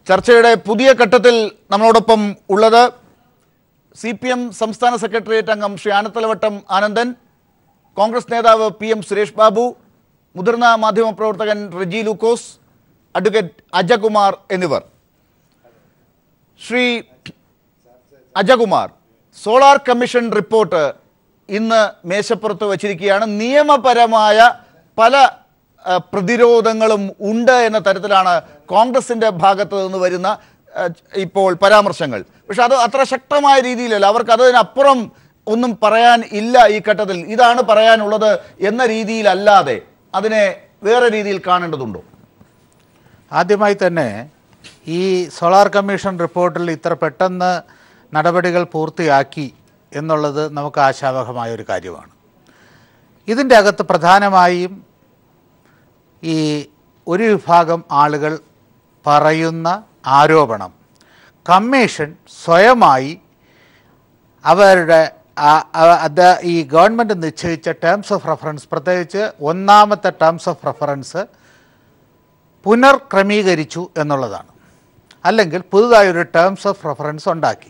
ചർച്ചയുടെ പുതിയ ഘട്ടത്തിൽ നമ്മളോടൊപ്പം ഉള്ളത് സി പി എം സംസ്ഥാന സെക്രട്ടേറിയറ്റ് അംഗം ശ്രീ ആനത്തലവട്ടം ആനന്ദൻ കോൺഗ്രസ് നേതാവ് പി എം സുരേഷ് ബാബു മുതിർന്ന മാധ്യമപ്രവർത്തകൻ റെജി ലൂക്കോസ് അഡ്വക്കേറ്റ് അജകുമാർ എന്നിവർ Shri Ajakumar solar commission report ഇന്ന് മേശപ്പുറത്ത് വച്ചിരിക്കുകയാണ് നിയമപരമായ പല ആ, പ്രതിരോധങ്ങളും ഉണ്ട് എന്ന തരത്തിലാണ് കോൺഗ്രസിന്റെ ഭാഗത്ത് നിന്ന് വരുന്ന ആ, ഇപ്പോൾ പരാമർശങ്ങൾ പക്ഷെ അത് അത്ര ശക്തമായ രീതിയിലല്ല അവർക്ക് അതിനപ്പുറം ഒന്നും പറയാൻ ഇല്ല ഈ ഘട്ടത്തിൽ ഇതാണ് പറയാനുള്ളത് എന്ന രീതിയിലല്ലാതെ അതിനെ വേറെ രീതിയിൽ കാണേണ്ടതുണ്ടോ ആദ്യമായി തന്നെ ഈ സോളാർ കമ്മീഷൻ റിപ്പോർട്ടിൽ ഇത്ര പെട്ടെന്ന് നടപടികൾ പൂർത്തിയാക്കി എന്നുള്ളത് നമുക്ക് ആശാവഹമായ ഒരു കാര്യമാണ് ഇതിൻ്റെ അകത്ത് പ്രധാനമായും ഈ ഒരു വിഭാഗം ആളുകൾ പറയുന്ന ആരോപണം കമ്മീഷൻ സ്വയമായി അവരുടെ ആ- ആ- അത് ഈ ഗവൺമെൻറ് നിശ്ചയിച്ച ടേംസ് ഓഫ് റെഫറൻസ് പ്രത്യേകിച്ച് ഒന്നാമത്തെ ടേംസ് ഓഫ് റെഫറൻസ് പുനർക്രമീകരിച്ചു എന്നുള്ളതാണ് അല്ലെങ്കിൽ പുതുതായൊരു ടേംസ് ഓഫ് റെഫറൻസ് ഉണ്ടാക്കി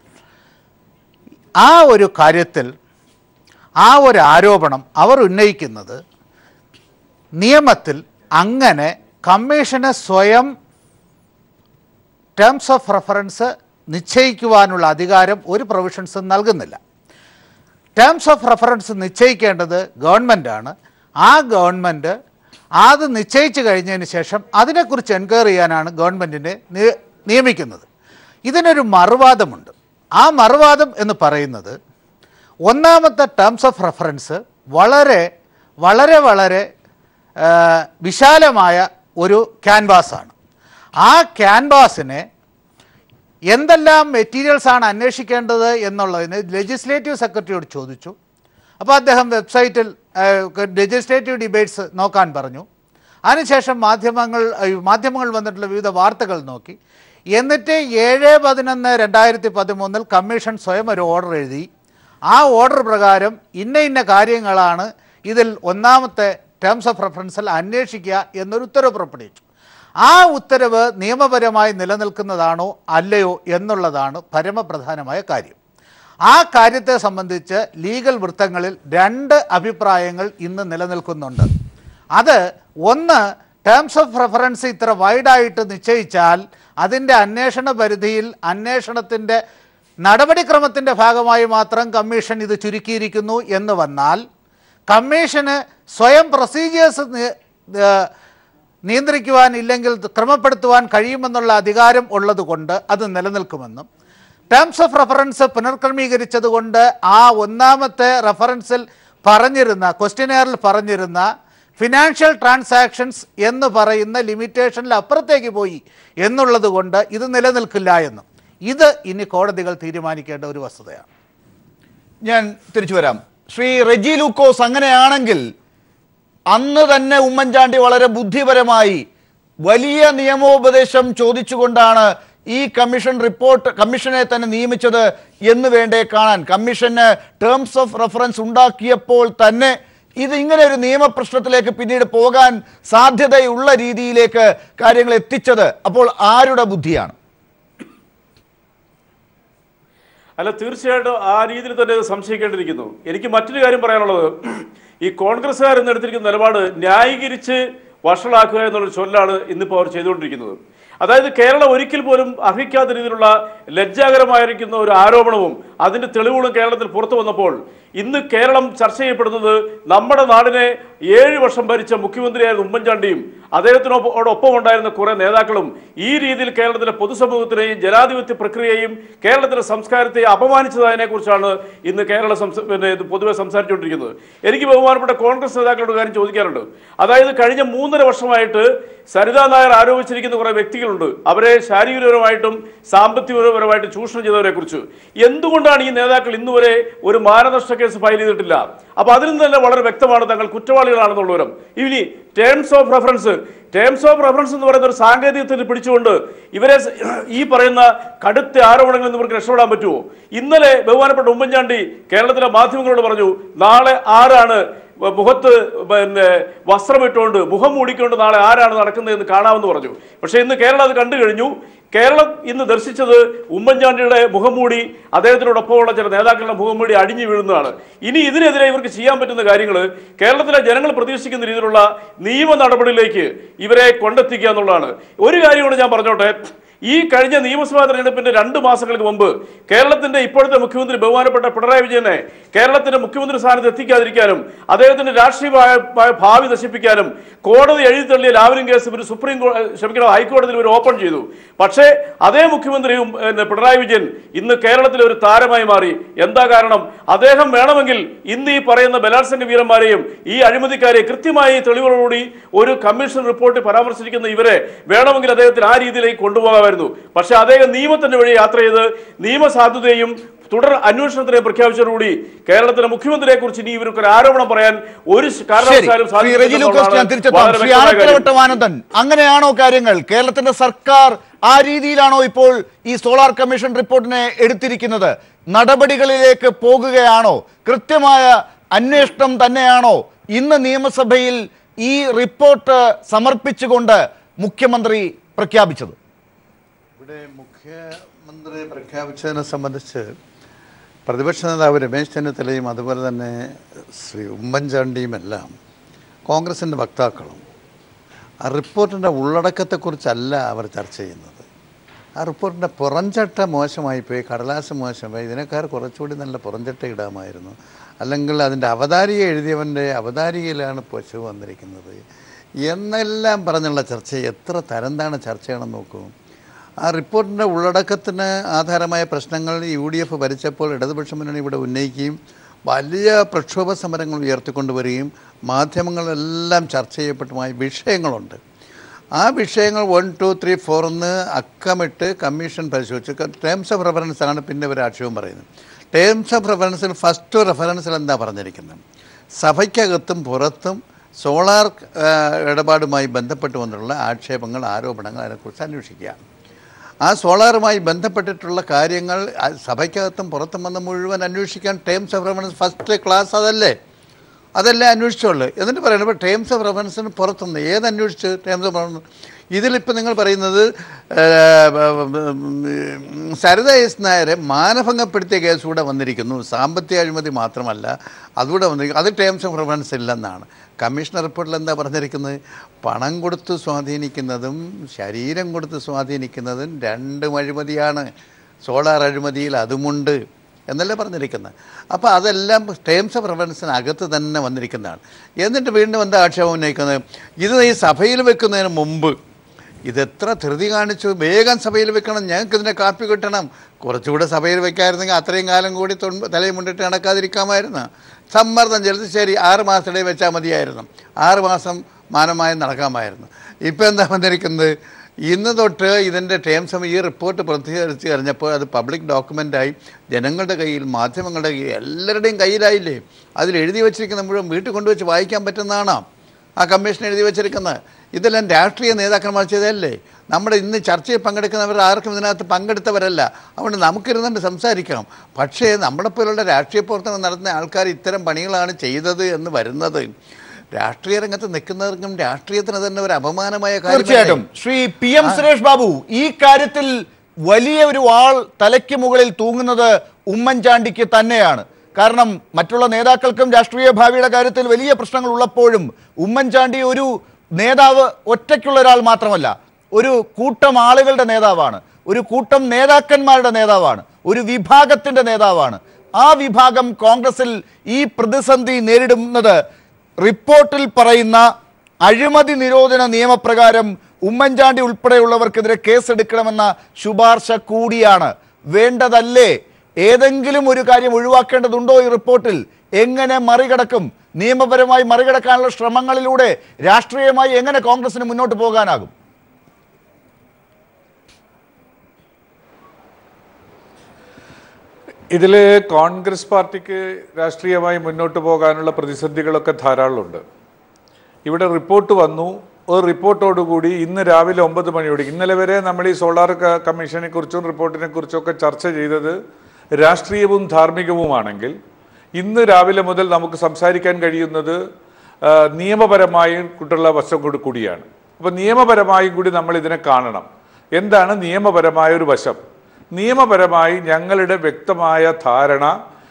ആ ഒരു കാര്യത്തിൽ ആ ഒരു ആരോപണം അവർ ഉന്നയിക്കുന്നത് നിയമത്തിൽ അങ്ങനെ കമ്മീഷന് സ്വയം ടേംസ് ഓഫ് റെഫറൻസ് നിശ്ചയിക്കുവാനുള്ള അധികാരം ഒരു പ്രൊവിഷൻസും നൽകുന്നില്ല ടേംസ് ഓഫ് റെഫറൻസ് നിശ്ചയിക്കേണ്ടത് ഗവൺമെൻറ്റാണ് ആ ഗവൺമെൻറ് അത് നിശ്ചയിച്ചു കഴിഞ്ഞതിന് ശേഷം അതിനെക്കുറിച്ച് എൻക്വയറി ചെയ്യാനാണ് ഗവൺമെൻറ്റിനെ നി- നിയമിക്കുന്നത് ഇതിനൊരു മറുവാദമുണ്ട് ആ മറുവാദം എന്ന് പറയുന്നത് ഒന്നാമത്തെ ടേംസ് ഓഫ് റെഫറൻസ് വളരെ വളരെ വളരെ ആ, വിശാലമായ ഒരു ക്യാൻവാസാണ് ആ ക്യാൻവാസിനെ എന്തെല്ലാം മെറ്റീരിയൽസ് ആണ് അന്വേഷിക്കേണ്ടത് എന്നുള്ളതിന് ലെജിസ്ലേറ്റീവ് സെക്രട്ടറിയോട് ചോദിച്ചു അപ്പോൾ അദ്ദേഹം വെബ്സൈറ്റിൽ ലെജിസ്ലേറ്റീവ് ഡിബേറ്റ്സ് നോക്കാൻ പറഞ്ഞു അതിനുശേഷം മാധ്യമങ്ങൾ ഏഹ്, മാധ്യമങ്ങൾ വന്നിട്ടുള്ള വിവിധ വാർത്തകൾ നോക്കി എന്നിട്ട് ഏഴ് പതിനൊന്ന് രണ്ടായിരത്തി പതിമൂന്നിൽ കമ്മീഷൻ സ്വയം ഒരു ഓർഡർ എഴുതി ആ ഓർഡർ പ്രകാരം ഇന്ന ഇന്ന കാര്യങ്ങളാണ് ഇതിൽ ഒന്നാമത്തെ ടേംസ് ഓഫ് റെഫറൻസിൽ അന്വേഷിക്കുക എന്നൊരു ഉത്തരവ് പുറപ്പെടുവിച്ചു ആ ഉത്തരവ് നിയമപരമായി നിലനിൽക്കുന്നതാണോ അല്ലയോ എന്നുള്ളതാണ് പരമപ്രധാനമായ കാര്യം ആ കാര്യത്തെ സംബന്ധിച്ച് ലീഗൽ വൃത്തങ്ങളിൽ രണ്ട് അഭിപ്രായങ്ങൾ ഇന്ന് നിലനിൽക്കുന്നുണ്ട് അത് ഒന്ന് ടേംസ് ഓഫ് റെഫറൻസ് ഇത്ര വൈഡായിട്ട് നിശ്ചയിച്ചാൽ അതിൻ്റെ അന്വേഷണ പരിധിയിൽ അന്വേഷണത്തിൻ്റെ നടപടിക്രമത്തിൻ്റെ ഭാഗമായി മാത്രം കമ്മീഷൻ ഇത് ചുരുക്കിയിരിക്കുന്നു എന്ന് വന്നാൽ കമ്മീഷന് സ്വയം പ്രൊസീജിയേഴ്സ് നിയന്ത്രിക്കുവാൻ ഇല്ലെങ്കിൽ ക്രമപ്പെടുത്തുവാൻ കഴിയുമെന്നുള്ള അധികാരം ഉള്ളതുകൊണ്ട് അത് നിലനിൽക്കുമെന്നും ടേംസ് ഓഫ് റെഫറൻസ് പുനർക്രമീകരിച്ചതുകൊണ്ട് ആ ഒന്നാമത്തെ റെഫറൻസിൽ പറഞ്ഞിരുന്ന ക്വസ്റ്റ്യനെയറിൽ പറഞ്ഞിരുന്ന ഫിനാൻഷ്യൽ ട്രാൻസാക്ഷൻസ് എന്ന് പറയുന്ന ലിമിറ്റേഷനിൽ അപ്പുറത്തേക്ക് പോയി എന്നുള്ളത് കൊണ്ട് ഇത് നിലനിൽക്കില്ല എന്നും ഇത് ഇനി കോടതികൾ തീരുമാനിക്കേണ്ട ഒരു വസ്തുതയാണ് ഞാൻ തിരിച്ചു വരാം ശ്രീ റെജി ലൂക്കോസ് അങ്ങനെയാണെങ്കിൽ അന്ന് തന്നെ ഉമ്മൻചാണ്ടി വളരെ ബുദ്ധിപരമായി വലിയ നിയമോപദേശം ചോദിച്ചുകൊണ്ടാണ് ഈ കമ്മീഷൻ റിപ്പോർട്ട് കമ്മീഷനെ തന്നെ നിയമിച്ചത് എന്ന് വേണ്ടേ കാണാൻ കമ്മീഷന് ടേംസ് ഓഫ് റെഫറൻസ് ഉണ്ടാക്കിയപ്പോൾ തന്നെ ഇത് ഇങ്ങനെ ഒരു നിയമപ്രശ്നത്തിലേക്ക് പിന്നീട് പോകാൻ സാധ്യതയുള്ള രീതിയിലേക്ക് കാര്യങ്ങൾ എത്തിച്ചത് അപ്പോൾ ആരുടെ ബുദ്ധിയാണ് അല്ല തീർച്ചയായിട്ടും ആ രീതിയിൽ തന്നെ ഇത് സംശയിക്കേണ്ടിയിരിക്കുന്നു എനിക്ക് മറ്റൊരു കാര്യം പറയാനുള്ളത് ഈ കോൺഗ്രസ്സുകാർ ഇന്ന് എടുത്തിരിക്കുന്ന നിലപാട് ന്യായീകരിച്ച് വഷളാക്കുക എന്നുള്ളൊരു ചൊല്ലാണ് ഇന്നിപ്പോൾ അവർ ചെയ്തുകൊണ്ടിരിക്കുന്നത് അതായത് കേരളം ഒരിക്കൽ പോലും അർഹിക്കാത്ത രീതിയിലുള്ള ലജ്ജാകരമായിരിക്കുന്ന ഒരു ആരോപണവും അതിന്റെ തെളിവുകളും കേരളത്തിൽ പുറത്തു വന്നപ്പോൾ ഇന്ന് കേരളം ചർച്ച ചെയ്യപ്പെടുന്നത് നമ്മുടെ നാടിനെ ഏഴ് വർഷം ഭരിച്ച മുഖ്യമന്ത്രിയായിരുന്ന ഉമ്മൻചാണ്ടിയും അദ്ദേഹത്തിനോടൊപ്പം ഉണ്ടായിരുന്ന കുറെ നേതാക്കളും ഈ രീതിയിൽ കേരളത്തിലെ പൊതുസമൂഹത്തിനെയും ജനാധിപത്യ പ്രക്രിയയെയും കേരളത്തിലെ സംസ്കാരത്തെ അപമാനിച്ചതിനെ കുറിച്ചാണ് ഇന്ന് കേരള സംസ- പിന്നെ ഇത് പൊതുവെ സംസാരിച്ചുകൊണ്ടിരിക്കുന്നത് എനിക്ക് ബഹുമാനപ്പെട്ട കോൺഗ്രസ് നേതാക്കളോട് കാര്യം ചോദിക്കാറുണ്ട് അതായത് കഴിഞ്ഞ മൂന്നര വർഷമായിട്ട് സരിതാ നായർ ആരോപിച്ചിരിക്കുന്ന കുറെ വ്യക്തികളുണ്ട് അവരെ ശാരീരികപരമായിട്ടും സാമ്പത്തികപരമായിട്ടും ചൂഷണം ചെയ്തവരെ കുറിച്ച് എന്തുകൊണ്ടാണ് ഈ നേതാക്കൾ ഇന്നുവരെ ഒരു മാനനഷ്ട കേസ് ഫയൽ ചെയ്തിട്ടില്ല അപ്പൊ അതിൽ നിന്ന് തന്നെ വളരെ വ്യക്തമാണ് തങ്ങൾ കുറ്റവാളികളാണെന്നുള്ളവരും ഇനി terms of reference terms of reference എന്ന് പറയുന്ന ഒരു സാങ്കേതികത്തിൽ പിടിച്ചുകൊണ്ട് ഇവരെ സ- ഈ പറയുന്ന കടുത്ത ആരോപണങ്ങളിൽ നിന്ന് ഇവർക്ക് രക്ഷപ്പെടാൻ പറ്റുമോ ഇന്നലെ ബഹുമാനപ്പെട്ട ഉമ്മൻചാണ്ടി കേരളത്തിലെ മാധ്യമങ്ങളോട് പറഞ്ഞു നാളെ ആരാണ് മുഖത്ത് പിന്നെ വസ്ത്രമിട്ടുകൊണ്ട് മുഖം മൂടിക്കൊണ്ട് നാളെ ആരാണ് നടക്കുന്നതെന്ന് കാണാമെന്ന് പറഞ്ഞു പക്ഷേ ഇന്ന് കേരളം അത് കണ്ടു കഴിഞ്ഞു കേരളം ഇന്ന് ദർശിച്ചത് ഉമ്മൻചാണ്ടിയുടെ മുഖംമൂടി അദ്ദേഹത്തിനോടൊപ്പമുള്ള ചില നേതാക്കളുടെ മുഖംമൂടി അടിഞ്ഞു വീഴുന്നതാണ് ഇനി ഇതിനെതിരെ ഇവർക്ക് ചെയ്യാൻ പറ്റുന്ന കാര്യങ്ങൾ കേരളത്തിലെ ജനങ്ങൾ പ്രതീക്ഷിക്കുന്ന രീതിയിലുള്ള നിയമ നടപടിയിലേക്ക് ഇവരെ കൊണ്ടെത്തിക്കുക എന്നുള്ളതാണ് ഒരു കാര്യം കൂടെ ഞാൻ പറഞ്ഞോട്ടെ ഈ കഴിഞ്ഞ നിയമസഭാ തെരഞ്ഞെടുപ്പിന്റെ രണ്ട് മാസങ്ങൾക്ക് മുമ്പ് കേരളത്തിന്റെ ഇപ്പോഴത്തെ മുഖ്യമന്ത്രി ബഹുമാനപ്പെട്ട പിണറായി വിജയനെ കേരളത്തിന്റെ മുഖ്യമന്ത്രി സ്ഥാനത്ത് എത്തിക്കാതിരിക്കാനും അദ്ദേഹത്തിന്റെ രാഷ്ട്രീയമായ ഭാവി നശിപ്പിക്കാനും കോടതി എഴുതി തള്ളിയ ലാവലിംഗ് കേസ് ഇവർ സുപ്രീം കോ- ക്ഷമിക്കണം ഹൈക്കോടതിയിൽ ഇവർ ഓപ്പൺ ചെയ്തു പക്ഷേ അതേ മുഖ്യമന്ത്രിയും പിന്നെ പിണറായി വിജയൻ ഇന്ന് കേരളത്തിലെ ഒരു താരമായി മാറി എന്താ കാരണം അദ്ദേഹം വേണമെങ്കിൽ ഇന്ന് ഈ പറയുന്ന ബലാത്സംഗ വീരന്മാരെയും ഈ അഴിമതിക്കാരെ കൃത്യമായി തെളിവുകളോടുകൂടി ഒരു കമ്മീഷൻ റിപ്പോർട്ട് പരാമർശിക്കുന്ന ഇവരെ വേണമെങ്കിൽ അദ്ദേഹത്തിന് ആ രീതിയിലേക്ക് കൊണ്ടുപോകാമായിരുന്നു പക്ഷേ അദ്ദേഹം നിയമത്തിന്റെ വഴി യാത്ര ചെയ്ത് നിയമസാധുതയും തുടർ അന്വേഷണത്തിനെ പ്രഖ്യാപിച്ചതോടുകൂടി കേരളത്തിലെ മുഖ്യമന്ത്രിയെ കുറിച്ച് ഇനി ഇവർക്ക് ഒരു ആരോപണം പറയാൻ ഒരു ശരി കാരണവശാലും ശ്രീ റെജി ലൂക്കോസ് ഞാൻ സാധിക്കില്ലെന്നുള്ളതാണ് തിരിച്ചെത്താം വളരെ ശ്രീ വ്യക്തമായ കാര്യം. ആനത്തലവട്ടം ആനന്ദൻ അങ്ങനെയാണോ കാര്യങ്ങൾ കേരളത്തിന്റെ സർക്കാർ ആ രീതിയിലാണോ ഇപ്പോൾ ഈ സോളാർ കമ്മീഷൻ റിപ്പോർട്ടിനെ എടുത്തിരിക്കുന്നത് നടപടികളിലേക്ക് പോകുകയാണോ കൃത്യമായ അന്വേഷണം തന്നെയാണോ ഇന്ന് നിയമസഭയിൽ ഈ റിപ്പോർട്ട് സമർപ്പിച്ചുകൊണ്ട് മുഖ്യമന്ത്രി പ്രഖ്യാപിച്ചത് ഇവിടെ മുഖ്യമന്ത്രി പ്രഖ്യാപിച്ചതിനെ സംബന്ധിച്ച് പ്രതിപക്ഷ നേതാവ് രമേശ് ചെന്നിത്തലയും അതുപോലെ തന്നെ ശ്രീ ഉമ്മൻചാണ്ടിയും എല്ലാം കോൺഗ്രസിൻ്റെ വക്താക്കളും ആ റിപ്പോർട്ടിൻ്റെ ഉള്ളടക്കത്തെക്കുറിച്ചല്ല അവർ ചർച്ച ചെയ്യുന്നത് ആ റിപ്പോർട്ടിൻ്റെ പുറംചട്ട മോശമായിപ്പോയി കടലാസ് മോശമായി ഇതിനേക്കാൾ കുറച്ചുകൂടി നല്ല പുറംചട്ട ഇടാമായിരുന്നു അല്ലെങ്കിൽ അതിൻ്റെ അവതാരിക എഴുതിയവൻ്റെ അവതാരികയിലാണ് പശു വന്നിരിക്കുന്നത് എന്നെല്ലാം പറഞ്ഞുള്ള ചർച്ച എത്ര തരംതാണ് ചർച്ചയാണെന്ന് നോക്കൂ ആ റിപ്പോർട്ടിൻ്റെ ഉള്ളടക്കത്തിന് ആധാരമായ പ്രശ്നങ്ങൾ യു ഡി എഫ് ഭരിച്ചപ്പോൾ ഇടതുപക്ഷ മുന്നണി ഇവിടെ ഉന്നയിക്കുകയും വലിയ പ്രക്ഷോഭ സമരങ്ങൾ ഉയർത്തിക്കൊണ്ടുവരികയും മാധ്യമങ്ങളെല്ലാം ചർച്ച ചെയ്യപ്പെട്ടുമായ വിഷയങ്ങളുണ്ട് ആ വിഷയങ്ങൾ വൺ ടു ത്രീ ഫോർ എന്ന് അക്കമിട്ട് കമ്മീഷൻ പരിശോധിച്ച് ടേംസ് ഓഫ് റെഫറൻസ് ആണ് പിന്നെ ഒരു ആക്ഷേപം പറയുന്നത് ടേംസ് ഓഫ് റെഫറൻസിൽ ഫസ്റ്റ് റെഫറൻസിൽ എന്താ പറഞ്ഞിരിക്കുന്നത് സഭയ്ക്കകത്തും പുറത്തും സോളാർ ആ, ഇടപാടുമായി ബന്ധപ്പെട്ട് വന്നിട്ടുള്ള ആക്ഷേപങ്ങൾ ആരോപണങ്ങൾ അതിനെക്കുറിച്ച് അന്വേഷിക്കുക ആ സോളാറുമായി ബന്ധപ്പെട്ടിട്ടുള്ള കാര്യങ്ങൾ ആ സഭയ്ക്കകത്തും പുറത്തും വന്ന് മുഴുവൻ അന്വേഷിക്കാൻ terms of reference first class അതല്ലേ അതല്ലേ അന്വേഷിച്ചോളൂ എന്നിട്ട് പറയുന്നത് ഇപ്പോൾ ടേംസ് ഓഫ് റെഫറൻസിന് പുറത്തുനിന്ന് ഏത് അന്വേഷിച്ച് ടേംസ് ഓഫ് റെഫറൻസ് ഇതിലിപ്പോൾ നിങ്ങൾ പറയുന്നത് ഏഹ്, സരിത എസ് നായരെ മാനഭംഗപ്പെടുത്തിയ കേസ് കൂടെ വന്നിരിക്കുന്നു സാമ്പത്തിക അഴിമതി മാത്രമല്ല അതുകൂടെ വന്നിരിക്കുന്നു അത് ടേംസ് ഓഫ് റെഫറൻസ് ഇല്ലെന്നാണ് കമ്മീഷണർ റിപ്പോർട്ടിൽ എന്താ പറഞ്ഞിരിക്കുന്നത് പണം കൊടുത്ത് സ്വാധീനിക്കുന്നതും ശരീരം കൊടുത്ത് സ്വാധീനിക്കുന്നതും രണ്ടും അഴിമതിയാണ് സോളാർ അഴിമതിയിൽ അതുമുണ്ട് എന്നല്ലേ പറഞ്ഞിരിക്കുന്നത് അപ്പോൾ അതെല്ലാം ടേംസ് ഓഫ് റെഫറൻസിനകത്ത് തന്നെ വന്നിരിക്കുന്നതാണ് എന്നിട്ട് വീണ്ടും എന്താ ആക്ഷേപം ഉന്നയിക്കുന്നത് ഇത് ഈ സഭയിൽ വെക്കുന്നതിന് മുമ്പ് ഇതെത്ര ധൃതി കാണിച്ചു വേഗം സഭയിൽ വെക്കണം ഞങ്ങൾക്ക് ഇതിൻ്റെ കാപ്പി കിട്ടണം കുറച്ചുകൂടെ സഭയിൽ വെക്കായിരുന്നെങ്കിൽ അത്രയും കാലം കൂടി തൊണ്ട് തലയും മുണ്ടിട്ട് നടക്കാതിരിക്കാമായിരുന്നു സമ്മർദ്ദം ചെലുത്തി ശരി ആറ് മാസത്തിടെ വെച്ചാൽ മതിയായിരുന്നു ആറ് മാസം മാനമായി നടക്കാമായിരുന്നു ഇപ്പം എന്താ വന്നിരിക്കുന്നത് ഇന്ന് തൊട്ട് ഇതിൻ്റെ ടേംസ് ഓഫ് ഈ റിപ്പോർട്ട് പ്രസിദ്ധീകരിച്ച് കഴിഞ്ഞപ്പോൾ അത് പബ്ലിക് ഡോക്യുമെൻ്റായി ജനങ്ങളുടെ കയ്യിൽ മാധ്യമങ്ങളുടെ കയ്യിൽ എല്ലാവരുടെയും കയ്യിലായില്ലേ അതിൽ എഴുതി വെച്ചിരിക്കുന്ന മുഴുവൻ വീട്ടിൽ കൊണ്ടുവച്ച് വായിക്കാൻ പറ്റുന്നതാണോ ആ കമ്മീഷൻ എഴുതി വെച്ചിരിക്കുന്നത് ഇതെല്ലാം രാഷ്ട്രീയ നേതാക്കന്മാർ ചെയ്തതല്ലേ നമ്മുടെ ഇന്ന് ചർച്ചയിൽ പങ്കെടുക്കുന്നവർ ആർക്കും ഇതിനകത്ത് പങ്കെടുത്തവരല്ല അതുകൊണ്ട് നമുക്കിരുന്നുകൊണ്ട് സംസാരിക്കാം പക്ഷേ നമ്മളെപ്പോലുള്ള രാഷ്ട്രീയ പ്രവർത്തനം നടത്തുന്ന ആൾക്കാർ ഇത്തരം പണികളാണ് ചെയ്തത് എന്ന് വരുന്നത് രാഷ്ട്രീയ രംഗത്ത് നിൽക്കുന്നവർക്കും രാഷ്ട്രീയത്തിന് തന്നെ ഒരു അപമാനമായ തീർച്ചയായിട്ടും കാര്യമല്ലേ? ശ്രീ പി എം സുരേഷ് ബാബു ഈ കാര്യത്തിൽ വലിയ ഒരു ആൾ തലയ്ക്ക് മുകളിൽ തൂങ്ങുന്നത് ഉമ്മൻചാണ്ടിക്ക് തന്നെയാണ് കാരണം മറ്റുള്ള നേതാക്കൾക്കും രാഷ്ട്രീയ ഭാവിയുടെ കാര്യത്തിൽ വലിയ പ്രശ്നങ്ങൾ ഉള്ളപ്പോഴും ഉമ്മൻചാണ്ടി ഒരു നേതാവ് ഒറ്റയ്ക്കുള്ള ഒരാൾ മാത്രമല്ല ഒരു കൂട്ടം ആളുകളുടെ നേതാവാണ് ഒരു കൂട്ടം നേതാക്കന്മാരുടെ നേതാവാണ് ഒരു വിഭാഗത്തിന്റെ നേതാവാണ് ആ വിഭാഗം കോൺഗ്രസിൽ ഈ പ്രതിസന്ധി നേരിടുന്നത് റിപ്പോർട്ടിൽ പറയുന്ന അഴിമതി നിരോധന നിയമപ്രകാരം ഉമ്മൻചാണ്ടി ഉൾപ്പെടെയുള്ളവർക്കെതിരെ കേസെടുക്കണമെന്ന ശുപാർശ കൂടിയാണ് വേണ്ടതല്ലേ ഏതെങ്കിലും ഒരു കാര്യം ഒഴിവാക്കേണ്ടതുണ്ടോ ഈ റിപ്പോർട്ടിൽ എങ്ങനെ മറികടക്കും നിയമപരമായി മറികടക്കാനുള്ള ശ്രമങ്ങളിലൂടെ രാഷ്ട്രീയമായി എങ്ങനെ കോൺഗ്രസിന് മുന്നോട്ട് പോകാനാകും ഇതിൽ കോൺഗ്രസ് പാർട്ടിക്ക് രാഷ്ട്രീയമായി മുന്നോട്ട് പോകാനുള്ള പ്രതിസന്ധികളൊക്കെ ധാരാളമുണ്ട് ഇവിടെ റിപ്പോർട്ട് വന്നു ഒരു റിപ്പോർട്ടോടുകൂടി ഇന്ന് രാവിലെ ഒമ്പത് മണിയോടെ ഇന്നലെ വരെ നമ്മൾ ഈ സോളാർ ക- കമ്മീഷനെ കുറിച്ചും റിപ്പോർട്ടിനെ കുറിച്ചൊക്കെ ചർച്ച ചെയ്തത് രാഷ്ട്രീയവും ധാർമ്മികവുമാണെങ്കിൽ ഇന്ന് രാവിലെ മുതൽ നമുക്ക് സംസാരിക്കാൻ കഴിയുന്നത് ആ, നിയമപരമായും കൂട്ടുള്ള വശം കൂടി കൂടിയാണ് അപ്പോൾ നിയമപരമായും കൂടി നമ്മൾ ഇതിനെ കാണണം എന്താണ് നിയമപരമായ ഒരു വശം നിയമപരമായി ഞങ്ങളുടെ വ്യക്തമായ ധാരണ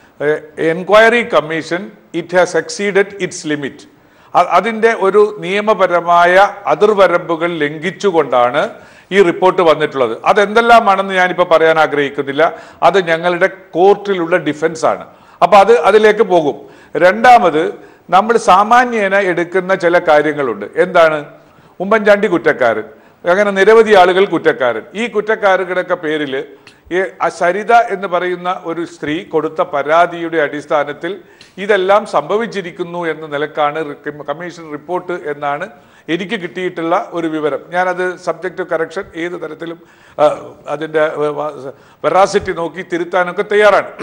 enquiry commission it has exceeded its limit അതിൻ്റെ ഒരു നിയമപരമായ അതിർവരമ്പുകൾ ലംഘിച്ചുകൊണ്ടാണ് ഈ റിപ്പോർട്ട് വന്നിട്ടുള്ളത് അതെന്തെല്ലാമാണെന്ന് ഞാനിപ്പോൾ പറയാൻ ആഗ്രഹിക്കുന്നില്ല അത് ഞങ്ങളുടെ കോർട്ടിലുള്ള ഡിഫൻസ് ആണ് അപ്പൊ അത് അതിലേക്ക് പോകും രണ്ടാമത് നമ്മൾ സാമാന്യേന എടുക്കുന്ന ചില കാര്യങ്ങളുണ്ട് എന്താണ് ഉമ്മൻചാണ്ടി കുറ്റക്കാരൻ അങ്ങനെ നിരവധി ആളുകൾ കുറ്റക്കാരൻ ഈ കുറ്റക്കാരുകളുടെ പേരിൽ ഈ ആ സരിത എന്ന് പറയുന്ന ഒരു സ്ത്രീ കൊടുത്ത പരാതിയുടെ അടിസ്ഥാനത്തിൽ ഇതെല്ലാം സംഭവിച്ചിരിക്കുന്നു എന്ന നിലക്കാണ് റി- കമ്മീഷൻ റിപ്പോർട്ട് എന്നാണ് എനിക്ക് കിട്ടിയിട്ടുള്ള ഒരു വിവരം ഞാനത് സബ്ജക്റ്റ് കറക്ഷൻ ഏത് തരത്തിലും ആ, അതിൻ്റെ വെറാസിറ്റി നോക്കി തിരുത്താനൊക്കെ തയ്യാറാണ്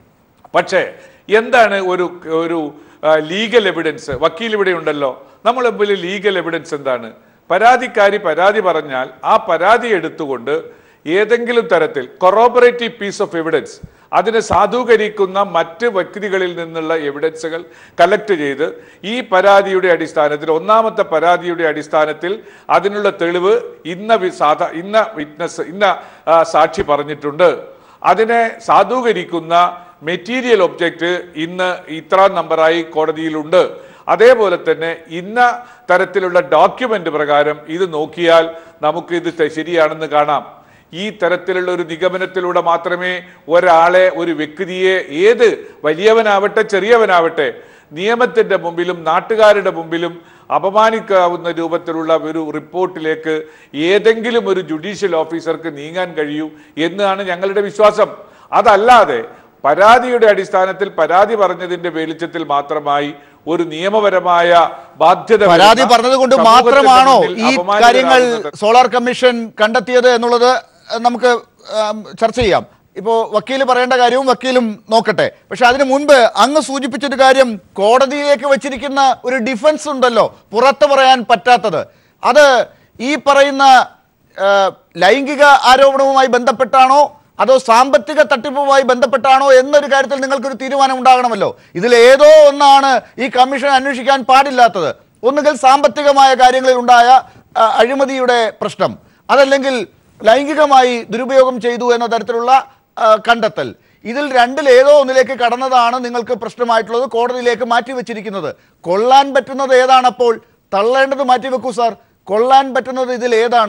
പക്ഷേ എന്താണ് ഒരു ഒരു ലീഗൽ എവിഡൻസ് വക്കീൽ ഇവിടെ ഉണ്ടല്ലോ നമ്മൾ മുമ്പിൽ ലീഗൽ എവിഡൻസ് എന്താണ് പരാതിക്കാരി പരാതി പറഞ്ഞാൽ ആ പരാതി എടുത്തുകൊണ്ട് ഏതെങ്കിലും തരത്തിൽ കൊറോബറേറ്റീവ് പീസ് ഓഫ് എവിഡൻസ് അതിനെ സാധൂകരിക്കുന്ന മറ്റ് വ്യക്തികളിൽ നിന്നുള്ള എവിഡൻസുകൾ കളക്ട് ചെയ്ത് ഈ പരാതിയുടെ അടിസ്ഥാനത്തിൽ ഒന്നാമത്തെ പരാതിയുടെ അടിസ്ഥാനത്തിൽ അതിനുള്ള തെളിവ് ഇന്ന വി- സാധാ ഇന്ന വിറ്റ്നസ് ഇന്ന ആ, സാക്ഷി പറഞ്ഞിട്ടുണ്ട് അതിനെ സാധൂകരിക്കുന്ന മെറ്റീരിയൽ ഒബ്ജക്റ്റ് ഇന്ന് ഇത്ര നമ്പറായി കോടതിയിലുണ്ട് അതേപോലെ തന്നെ ഇന്ന തരത്തിലുള്ള ഡോക്യുമെന്റ് പ്രകാരം ഇത് നോക്കിയാൽ നമുക്ക് ഇത് തെ- ശരിയാണെന്ന് കാണാം ഈ തരത്തിലുള്ള ഒരു നിഗമനത്തിലൂടെ മാത്രമേ ഒരാളെ ഒരു വ്യക്തിയെ ഏത് വലിയവനാവട്ടെ ചെറിയവനാവട്ടെ നിയമത്തിന്റെ മുമ്പിലും നാട്ടുകാരുടെ മുമ്പിലും അപമാനിക്കാവുന്ന രൂപത്തിലുള്ള ഒരു റിപ്പോർട്ടിലേക്ക് ഏതെങ്കിലും ഒരു ജുഡീഷ്യൽ ഓഫീസർക്ക് നീങ്ങാൻ കഴിയൂ എന്നാണ് ഞങ്ങളുടെ വിശ്വാസം അതല്ലാതെ പരാതിയുടെ അടിസ്ഥാനത്തിൽ പരാതി പറഞ്ഞതിന്റെ വെളിച്ചത്തിൽ മാത്രമായി ഒരു നിയമപരമായ ബാധ്യത പരാതി വരുന്ന പറഞ്ഞത് കൊണ്ട് സമൂഹത്തിന്റെ മാത്രമാണോ മുന്നിൽ ഈ അപമാനിതരാകുന്നത് കാര്യങ്ങൾ സോളാർ കമ്മീഷൻ കണ്ടെത്തിയത് എന്നുള്ളത് അഹ്, നമുക്ക് ആം, ചർച്ച ചെയ്യാം ഇപ്പോ വക്കീൽ പറയേണ്ട കാര്യവും വക്കീലും നോക്കട്ടെ പക്ഷെ അതിനു മുൻപ് അങ്ങ് സൂചിപ്പിച്ചൊരു കാര്യം കോടതിയിലേക്ക് വെച്ചിരിക്കുന്ന ഒരു ഡിഫൻസ് ഉണ്ടല്ലോ പുറത്തു പറയാൻ പറ്റാത്തത് അത് ഈ പറയുന്ന ആ, ലൈംഗിക ആരോപണവുമായി ബന്ധപ്പെട്ടാണോ അതോ സാമ്പത്തിക തട്ടിപ്പുമായി ബന്ധപ്പെട്ടാണോ എന്നൊരു കാര്യത്തിൽ നിങ്ങൾക്കൊരു തീരുമാനം ഉണ്ടാകണമല്ലോ ഇതിൽ ഏതോ ഒന്നാണ് ഈ കമ്മീഷൻ അന്വേഷിക്കാൻ പാടില്ലാത്തത് ഒന്നുകിൽ സാമ്പത്തികമായ കാര്യങ്ങളിൽ ഉണ്ടായ ആ, അഴിമതിയുടെ പ്രശ്നം അതല്ലെങ്കിൽ ലൈംഗികമായി ദുരുപയോഗം ചെയ്തു എന്ന തരത്തിലുള്ള ആ, കണ്ടെത്തൽ ഇതിൽ രണ്ടിൽ ഏതോ ഒന്നിലേക്ക് കടന്നതാണ് നിങ്ങൾക്ക് പ്രശ്നമായിട്ടുള്ളത് കോടതിയിലേക്ക് മാറ്റിവെച്ചിരിക്കുന്നത് കൊള്ളാൻ പറ്റുന്നത് ഏതാണ് അപ്പോൾ തള്ളേണ്ടത് മാറ്റിവെക്കൂ സാർ കൊള്ളാൻ പറ്റുന്നത് ഇതിൽ ഏതാണ്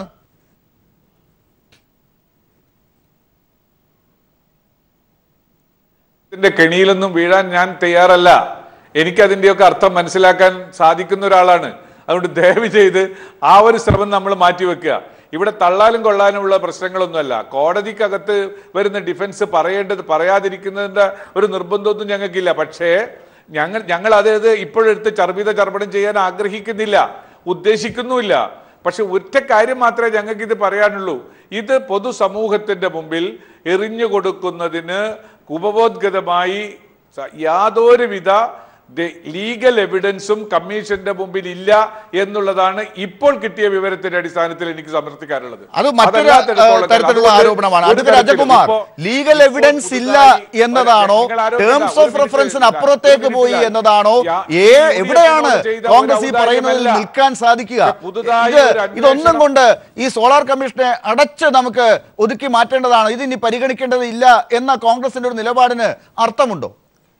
ഇതിന്റെ കെണിയിലൊന്നും വീഴാൻ ഞാൻ തയ്യാറല്ല എനിക്ക് അതിന്റെയൊക്കെ അർത്ഥം മനസ്സിലാക്കാൻ സാധിക്കുന്ന ഒരാളാണ് അതുകൊണ്ട് ദയവ് ചെയ്ത് ആ ഒരു ശ്രമം നമ്മൾ മാറ്റിവെക്കുക ഇവിടെ തള്ളാലും കൊള്ളാനുമുള്ള പ്രശ്നങ്ങളൊന്നുമല്ല കോടതിക്കകത്ത് വരുന്ന ഡിഫൻസ് പറയേണ്ടത് പറയാതിരിക്കുന്നതിന്റെ ഒരു നിർബന്ധമൊന്നും ഞങ്ങൾക്കില്ല പക്ഷേ ഞങ്ങൾ ഞങ്ങൾ അതായത് ഇപ്പോഴെടുത്ത് ചർമ്മിത ചർമ്മണം ചെയ്യാൻ ആഗ്രഹിക്കുന്നില്ല ഉദ്ദേശിക്കുന്നുമില്ല പക്ഷെ ഒറ്റ കാര്യം മാത്രമേ ഞങ്ങൾക്ക് ഇത് പറയാനുള്ളൂ ഇത് പൊതുസമൂഹത്തിന്റെ മുമ്പിൽ എറിഞ്ഞു കൊടുക്കുന്നതിന് ഉപബോധഗതമായി സ- യാതൊരുവിധ ലീഗൽ എവിഡൻസും കമ്മീഷന്റെ മുമ്പിൽ ഇല്ല എന്നുള്ളതാണ് ഇപ്പോൾ കിട്ടിയ വിവരത്തിന്റെ അടിസ്ഥാനത്തിൽ എനിക്ക് സമർത്ഥിക്കാനുള്ളത് അത് മറ്റൊരു അതല്ലാത്തിടത്തോളം ഏഹ്, തരത്തിലുള്ള അതുകൊണ്ട് ആരോപണമാണ് ഒരു അടുത്ത തരത്തിലും രാജകുമാർ ഇപ്പോ- ലീഗൽ ഇപ്പോൾ എവിഡൻസ് ഇല്ല പുതുതായി എന്നതാണോ നിങ്ങൾ ആരോപിച്ച ടേംസ് ഒരു ഓഫ് റെഫറൻസിന് മിനിറ്റ് അപ്പുറത്തേക്ക് ഒരു പോയി മിനിറ്റ് എന്നതാണോ യാ- ഏ യു ഡി എവിടെയാണ് എഫിനോട് ചെയ്ത ഒരു കോൺഗ്രസ് ഈ പറയുന്നതിൽ ഔദാര്യമല്ല. നിൽക്കാൻ സാധിക്കുക പുതുതായി ഇത് ഒരു അന്വേഷണം- ഇതൊന്നും കൊണ്ട് ഈ സോളാർ കമ്മീഷനെ അടച്ച് നമുക്ക് ഒതുക്കി മാറ്റേണ്ടതാണ് ഇത് ഇനി പരിഗണിക്കേണ്ടതില്ല എന്ന കോൺഗ്രസിന്റെ ഒരു നിലപാടിന് അർത്ഥമുണ്ടോ